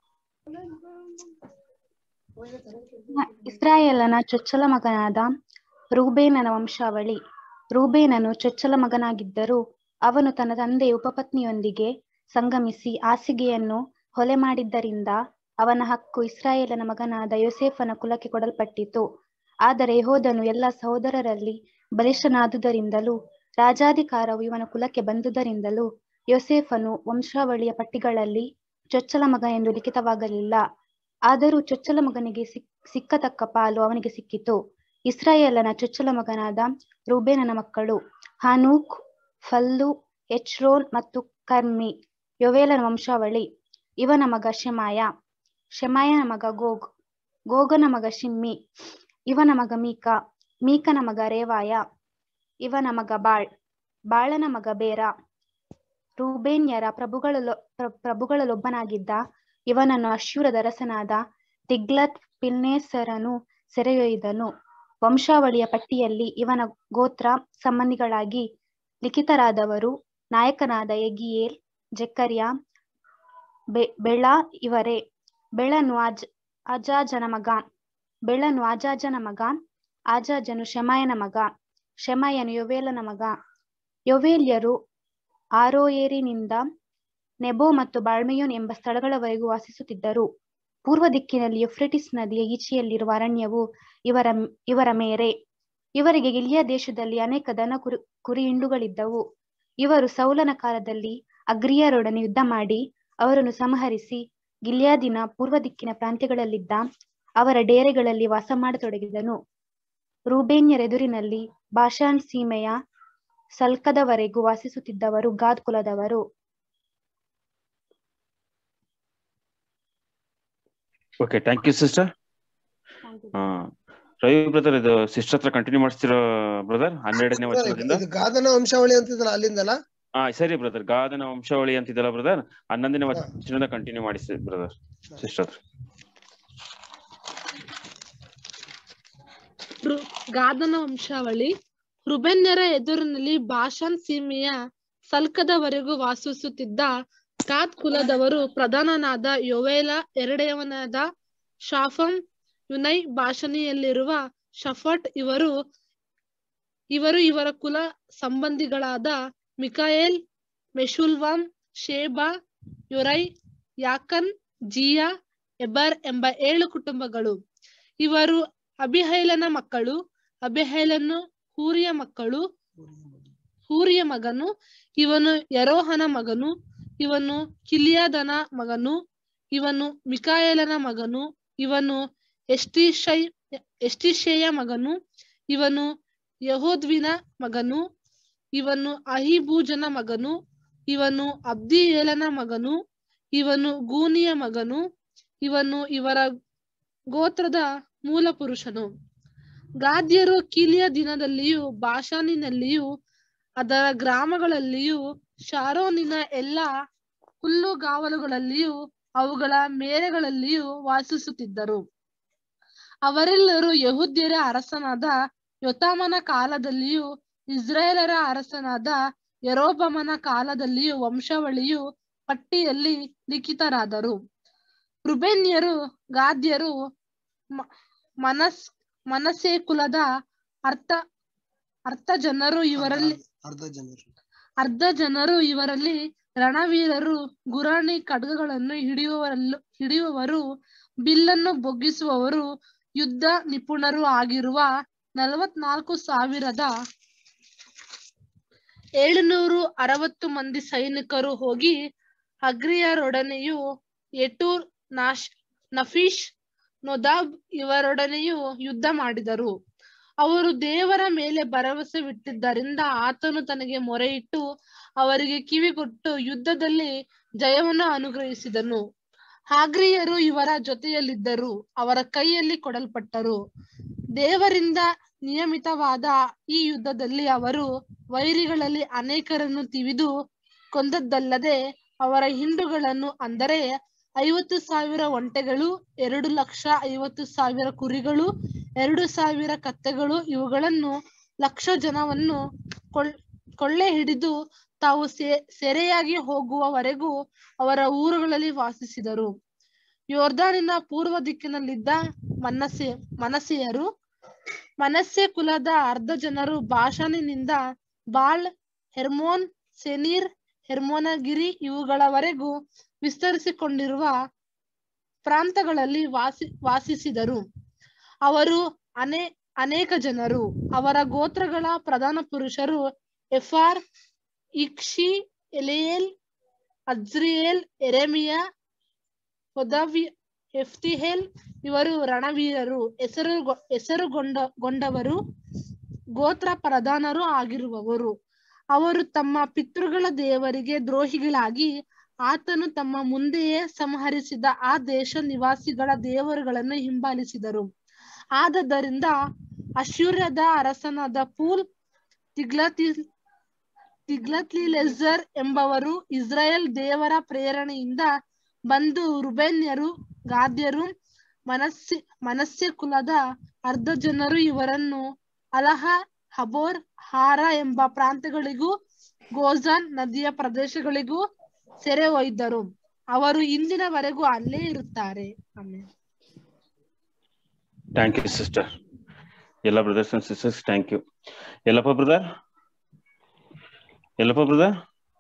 S10: ಇಸ್ರಾಯೇಲನ ಚೊಚ್ಚಲ ಮಗನಾದ ರೂಬೇನನ ವಂಶಾವಳಿ ರೂಬೇನನು ಚೊಚ್ಚಲ ಮಗನಾಗಿದ್ದರೂ ಅವನು ತನ್ನ ತಂದೆಯ ಉಪಪತ್ನಿಯೊಂದಿಗೆ ಸಂಗಮಿಸಿ ಹಾಸಿಗೆಯನ್ನು ಹೊಲೆ ಮಾಡಿದ್ದರಿಂದ ಅವನ ಹಕ್ಕು ಇಸ್ರಾಯೇಲನ ಮಗನಾದ ಯೋಸೇಫನ ಕುಲಕ್ಕೆ ಕೊಡಲ್ಪಟ್ಟಿತು ಆದರೆ ಯೆಹೂದನು ಎಲ್ಲ ಸಹೋದರರಲ್ಲಿ ಬಲಿಷ್ಠನಾದುದರಿಂದಲೂ ರಾಜಾಧಿಕಾರವು ಇವನ ಕುಲಕ್ಕೆ ಬಂದುದರಿಂದಲೂ ಯೋಸೇಫನು ವಂಶಾವಳಿಯ ಪಟ್ಟಿಗಳಲ್ಲಿ ಚೊಚ್ಚಲ ಮಗ ಎಂದು ಲಿಖಿತವಾಗಲಿಲ್ಲ ಆದರೂ ಚೊಚ್ಚಲ ಮಗನಿಗೆ ಸಿಕ್ ಸಿಕ್ಕತಕ್ಕ ಪಾಲು ಅವನಿಗೆ ಸಿಕ್ಕಿತು ಇಸ್ರಾಯೇಲನ ಚೊಚ್ಚಲ ಮಗನಾದ ರೂಬೇನನ ಮಕ್ಕಳು ಹಾನೂಕ್ ಫಲ್ಲು ಎಚ್ರೋನ್ ಮತ್ತು ಕರ್ಮಿ ಯೋವೇಲನ ವಂಶಾವಳಿ ಇವನ ಮಗ ಶೆಮಾಯ ಶೆಮಾಯನ ಮಗ ಗೋಗ್ ಗೋಗನ ಮಗ ಶಿಮ್ಮಿ ಇವನ ಮಗ ಮೀಕ ಮೀಕನ ಮಗ ರೇವಾಯ ಇವನ ಮಗ ಬಾಳ್ ಬಾಳನ ಮಗ ಬೇರ ರೂಬೇನ್ಯರ ಪ್ರಭುಗಳಲ್ಲೊ ಪ್ರ- ಪ್ರಭುಗಳಲ್ಲೊಬ್ಬನಾಗಿದ್ದ ಇವನನ್ನು ಅಶ್ಶೂರದ ಅರಸನಾದ ತಿಗ್ಲತ್ ಪಿಲ್ನೇಸರನು ಸೆರೆಯೊಯ್ದನು ವಂಶಾವಳಿಯ ಪಟ್ಟಿಯಲ್ಲಿ ಇವನ ಗೋತ್ರ ಸಂಬಂಧಿಗಳಾಗಿ ಲಿಖಿತರಾದವರು ನಾಯಕನಾದ ಎಗಿಯೇಲ್ ಜೆಕರ್ಯ ಬೆ ಬೆಳ ಇವರೇ ಬೆಳನು ಅಜ್ ಅಜಾಜನ ಮಗ ಬೆಳನು ಆಜಾಜನ ಮಗ ಆಜಾಜನು ಶಮಾಯನ ಮಗ ಶಮಾಯನು ಯೋವೇಲನ ಮಗ ಯೋವೇಲ್ಯರು ಆರೋಯೇರಿನಿಂದ ನೆಬೋ ಮತ್ತು ಬಾಳ್ಮೆಯೋನ್ ಎಂಬ ಸ್ಥಳಗಳವರೆಗೂ ವಾಸಿಸುತ್ತಿದ್ದರು ಪೂರ್ವ ದಿಕ್ಕಿನಲ್ಲಿ ಯುಫ್ರೆಟಿಸ್ ನದಿಯ ಈಚೆಯಲ್ಲಿರುವ ಅರಣ್ಯವು ಇವರ ಇವರ ಮೇರೆ ಇವರಿಗೆ ಗಿಲಿಯ ದೇಶದಲ್ಲಿ ಅನೇಕ ದನ ಕುರಿ ಕುರಿ ಹಿಂಡುಗಳಿದ್ದವು ಇವರು ಸೌಲನ ಕಾಲದಲ್ಲಿ ಅಗ್ರಿಯರೊಡನೆ ಯುದ್ಧ ಮಾಡಿ ಅವರನ್ನು ಸಂಹರಿಸಿ ಗಿಲ್ಯಾದಿನ ಪೂರ್ವ ದಿಕ್ಕಿನ ಪ್ರಾಂತ್ಯಗಳಲ್ಲಿದ್ದ ಅವರ ಡೇರೆಗಳಲ್ಲಿ ವಾಸ ಮಾಡತೊಡಗಿದನು ರೂಬೇನ್ಯರ ಎದುರಿನಲ್ಲಿ ಬಾಷಾನ್ ಸೀಮೆಯ ಸಲ್ಕದವರೆಗೂ ವಾಸಿಸುತ್ತಿದ್ದವರು ಗಾದ್ ಕುಲದವರು
S1: ಓಕೆ ಥ್ಯಾಂಕ್ ಯು ಸಿಸ್ಟರ್ ಹಾ ರವಿ ಬ್ರದರ್ ಇದು ಸಿಸ್ಟರ್ ಹತ್ರ ಕಂಟಿನ್ಯೂ ಮಾಡಿಸ್ತಿರೋ ಬ್ರದರ್ ಹನ್ನೆರಡನೇ ವಚನದಿಂದ
S2: ಇದು ಗಾದನ ವಂಶಾವಳಿ ಅಂತಿದ್ದಲ್ಲ ಅಲ್ಲಿಂದಲ್ಲ
S1: ಹಾ ಸರಿ ಬ್ರದರ್ ಗಾದನ ವಂಶಾವಳಿ ಅಂತಿದ್ದಲ್ಲ ಬ್ರದರ್ ಹನ್ನೊಂದನೇ ವಚನದಿಂದ ಕಂಟಿನ್ಯೂ ಮಾಡಿಸಿ ಬ್ರದರ್ ಸಿಸ್ಟರ್
S11: ರು- ಗಾದನ ವಂಶಾವಳಿ ರುಬೆನ್ಯರ ಎದುರಿನಲ್ಲಿ ಬಾಷಾನ್ ಸೀಮೆಯ ಸಲ್ಕದವರೆಗೂ ವಾಸಿಸುತ್ತಿದ್ದ ಗಾದ್ ಕುಲದವರು ಪ್ರಧಾನನಾದ ಯೋವೇಲ ಎರಡೆಯವನಾದ ಶಾಫಂ ಯುನೈ ಭಾಷಣೆಯಲ್ಲಿರುವ ಶಫಟ್ ಇವರು ಇವರು ಇವರ ಕುಲ ಸಂಬಂಧಿಗಳಾದ ಮಿಕಾಯೇಲ್ ಮೆಶುಲ್ವಾಮ್ ಶೇಬಾ ಯುರೈ ಯಾಕನ್ ಜಿಯಾ ಎಬರ್ ಎಂಬ ಏಳು ಕುಟುಂಬಗಳು ಇವರು ಅಬಿಹೈಲನ ಮಕ್ಕಳು ಅಬಿಹೈಲನು ಹೂರಿಯ ಮಕ್ಕಳು ಹೂರಿಯ ಮಗನು ಇವನು ಯರೋಹನ ಮಗನು ಇವನು ಕಿಲಿಯಾದನ ಮಗನು ಇವನು ಮಿಕಾಯೇಲನ ಮಗನು ಇವನು ಎಸ್ಟಿಶೈ ಎಸ್ಟಿಶೇಯ ಮಗನು ಇವನು ಯಹೋದ್ವಿನ ಮಗನು ಇವನು ಅಹಿಬೂಜನ ಮಗನು ಇವನು ಅಬ್ದಿಯೇಲನ ಮಗನು ಇವನು ಗೂನಿಯ ಮಗನು ಇವನು ಇವರ ಗೋತ್ರದ ಮೂಲ ಪುರುಷನು ಗಾದ್ಯರು ಕೀಲಿಯ ದಿನದಲ್ಲಿಯೂ ಬಾಷಾನಿನಲ್ಲಿಯೂ ಅದರ ಗ್ರಾಮಗಳಲ್ಲಿಯೂ ಶಾರೋನಿನ ಎಲ್ಲ ಹುಲ್ಲುಗಾವಲುಗಳಲ್ಲಿಯೂ ಅವುಗಳ ಮೇರೆಗಳಲ್ಲಿಯೂ ವಾಸಿಸುತ್ತಿದ್ದರು ಅವರೆಲ್ಲರೂ ಯಹೂದ್ಯರ ಅರಸನಾದ ಯೋತಾಮನ ಕಾಲದಲ್ಲಿಯೂ ಇಸ್ರಾಯೇಲರ ಅರಸನಾದ ಯರೋಬಮನ ಕಾಲದಲ್ಲಿಯೂ ವಂಶಾವಳಿಯು ಪಟ್ಟಿಯಲ್ಲಿ ಲಿಖಿತರಾದರು ರುಬೇನ್ಯರು ಗಾದ್ಯರು ಮ- ಮನಸ್ ಮನಸೆ ಕುಲದ ಅರ್ಥ ಅರ್ಥ ಜನರು ಇವರಲ್ಲಿ
S2: ಅರ್ಧ ಜನರು
S11: ಅರ್ಧ ಜನರು ಇವರಲ್ಲಿ ರಣವೀರರು ಗುರಾಣಿ ಖಡ್ಗಗಳನ್ನು ಹಿಡಿಯುವರಲ್ಲೂ ಹಿಡಿಯುವವರು ಬಿಲ್ಲನ್ನು ಬೊಗ್ಗಿಸುವವರು ಯುದ್ಧ ನಿಪುಣರು ಆಗಿರುವ ನಲವತ್ನಾಲ್ಕು ಸಾವಿರದ ಏಳುನೂರು ಅರವತ್ತು ಮಂದಿ ಸೈನಿಕರು ಹೋಗಿ ಅಗ್ರಿಯರೊಡನೆಯೂ ಎಟೂರ್ ನಾಶ್ ನಫೀಶ್ ನೊದಾಬ್ ಇವರೊಡನೆಯೂ ಯುದ್ಧ ಮಾಡಿದರು ಅವರು ದೇವರ ಮೇಲೆ ಭರವಸೆ ಬಿಟ್ಟಿದ್ದರಿಂದ ಆತನು ತನಗೆ ಮೊರೆಯಿಟ್ಟು ಅವರಿಗೆ ಕಿವಿಗೊಟ್ಟು ಯುದ್ಧದಲ್ಲಿ ಜಯವನ್ನು ಅನುಗ್ರಹಿಸಿದನು ಹಾಗ್ರಿಯರು ಇವರ ಜೊತೆಯಲ್ಲಿದ್ದರು ಅವರ ಕೈಯಲ್ಲಿ ಕೊಡಲ್ಪಟ್ಟರು ದೇವರಿಂದ ನಿಯಮಿತವಾದ ಈ ಯುದ್ಧದಲ್ಲಿ ಅವರು ವೈರಿಗಳಲ್ಲಿ ಅನೇಕರನ್ನು ತಿವಿದು ಕೊಂದದ್ದಲ್ಲದೆ ಅವರ ಹಿಂಡುಗಳನ್ನು ಅಂದರೆ ಐವತ್ತು ಸಾವಿರ ಒಂಟೆಗಳು ಎರಡು ಲಕ್ಷ ಐವತ್ತು ಸಾವಿರ ಕುರಿಗಳು ಎರಡು ಸಾವಿರ ಕತ್ತೆಗಳು ಇವುಗಳನ್ನು ಲಕ್ಷ ಜನವನ್ನು ಕೊಳ್ಳ ಕೊಳ್ಳೆ ಹಿಡಿದು ತಾವು ಸೆ ಸೆರೆಯಾಗಿ ಹೋಗುವವರೆಗೂ ಅವರ ಊರುಗಳಲ್ಲಿ ವಾಸಿಸಿದರು ಯೋರ್ದಾನಿನ ಪೂರ್ವ ದಿಕ್ಕಿನಲ್ಲಿದ್ದ ಮನಸ್ಸೆ ಮನಸ್ಸೆಯರು ಮನಸ್ಸೆ ಕುಲದ ಅರ್ಧ ಜನರು ಭಾಷಾನಿನಿಂದ ಬಾಳ್ ಹೆರ್ಮೋನ್ ಸೆನೀರ್ ಹೆರ್ಮೋನಗಿರಿ ಇವುಗಳವರೆಗೂ ವಿಸ್ತರಿಸಿಕೊಂಡಿರುವ ಪ್ರಾಂತಗಳಲ್ಲಿ ವಾಸಿ ವಾಸಿಸಿದರು ಅವರು ಅನೇ ಅನೇಕ ಜನರು ಅವರ ಗೋತ್ರಗಳ ಪ್ರಧಾನ ಪುರುಷರು ಎಫಾರ್ ಇಕ್ಷಿ ಎಲೆಯೇಲ್ ಅಜ್ರಿಯೇಲ್ ಎರೆಮಿಯಾ ಹೊದವಿ ಎಫ್ತಿಹೇಲ್ ಇವರು ರಣವೀರರು ಹೆಸರು ಹೆಸರುಗೊಂಡ ಗೊಂಡವರು ಗೋತ್ರ ಪ್ರಧಾನರು ಆಗಿರುವವರು ಅವರು ತಮ್ಮ ಪಿತೃಗಳ ದೇವರಿಗೆ ದ್ರೋಹಿಗಳಾಗಿ ಆತನು ತಮ್ಮ ಮುಂದೆಯೇ ಸಂಹರಿಸಿದ ಆ ದೇಶ ನಿವಾಸಿಗಳ ದೇವರುಗಳನ್ನು ಹಿಂಬಾಲಿಸಿದರು ಆದದರಿಂದ ಅಶ್ಯೂರ್ಯದ ಅರಸನಾದ ಪೂಲ್ ತಿಗ್ಲತಿ ತಿಗ್ಲತ್ಲಿಲೆಜರ್ ಎಂಬವರು ಇಸ್ರಾಯೇಲ್ ದೇವರ ಪ್ರೇರಣೆಯಿಂದ ಬಂದು ರುಬೇನ್ಯರು ಗಾದ್ಯರು ಮನಸ್ಸಿ ಮನಸ್ಸೆ ಕುಲದ ಅರ್ಧ ಜನರು ಇವರನ್ನು ಅಲಹ ಹಬೋರ್ ಹಾರ ಎಂಬ ಪ್ರಾಂತ್ಯಗಳಿಗೂ ಗೋಜಾನ್ ನದಿಯ ಪ್ರದೇಶಗಳಿಗೂ ಸೆರೆ ಒಯ್ದರು ಅವರು ಇಂದಿನವರೆಗೂ ಅಲ್ಲೇ ಇರುತ್ತಾರೆ ಆಮೇಲೆ
S1: ಥ್ಯಾಂಕ್ ಯು ಸಿಸ್ಟರ್ ಎಲ್ಲ brothers and sisters thank you Yellappa brother Yellappa brother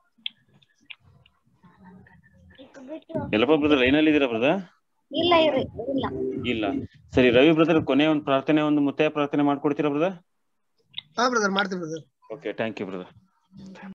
S1: Yellappa brother ಲೈನಲ್ಲಿ ಇದ್ದೀರಾ ಬ್ರದರ್
S5: ಇಲ್ಲ ಇವ್ರಿ ಇಲ್ಲ
S1: ಇಲ್ಲ ಸರಿ ರವಿ ಬ್ರದರ್ ಕೊನೆ ಒಂದು ಪ್ರಾರ್ಥನೆ ಒಂದು ಮುತ್ತಾಯ ಪ್ರಾರ್ಥನೆ ಮಾಡ್ಕೊಡ್ತೀರಾ ಬ್ರದರ್
S2: ಹಾ ಬ್ರದರ್ ಮಾಡ್ತೀವಿ brother
S1: okay thank you brother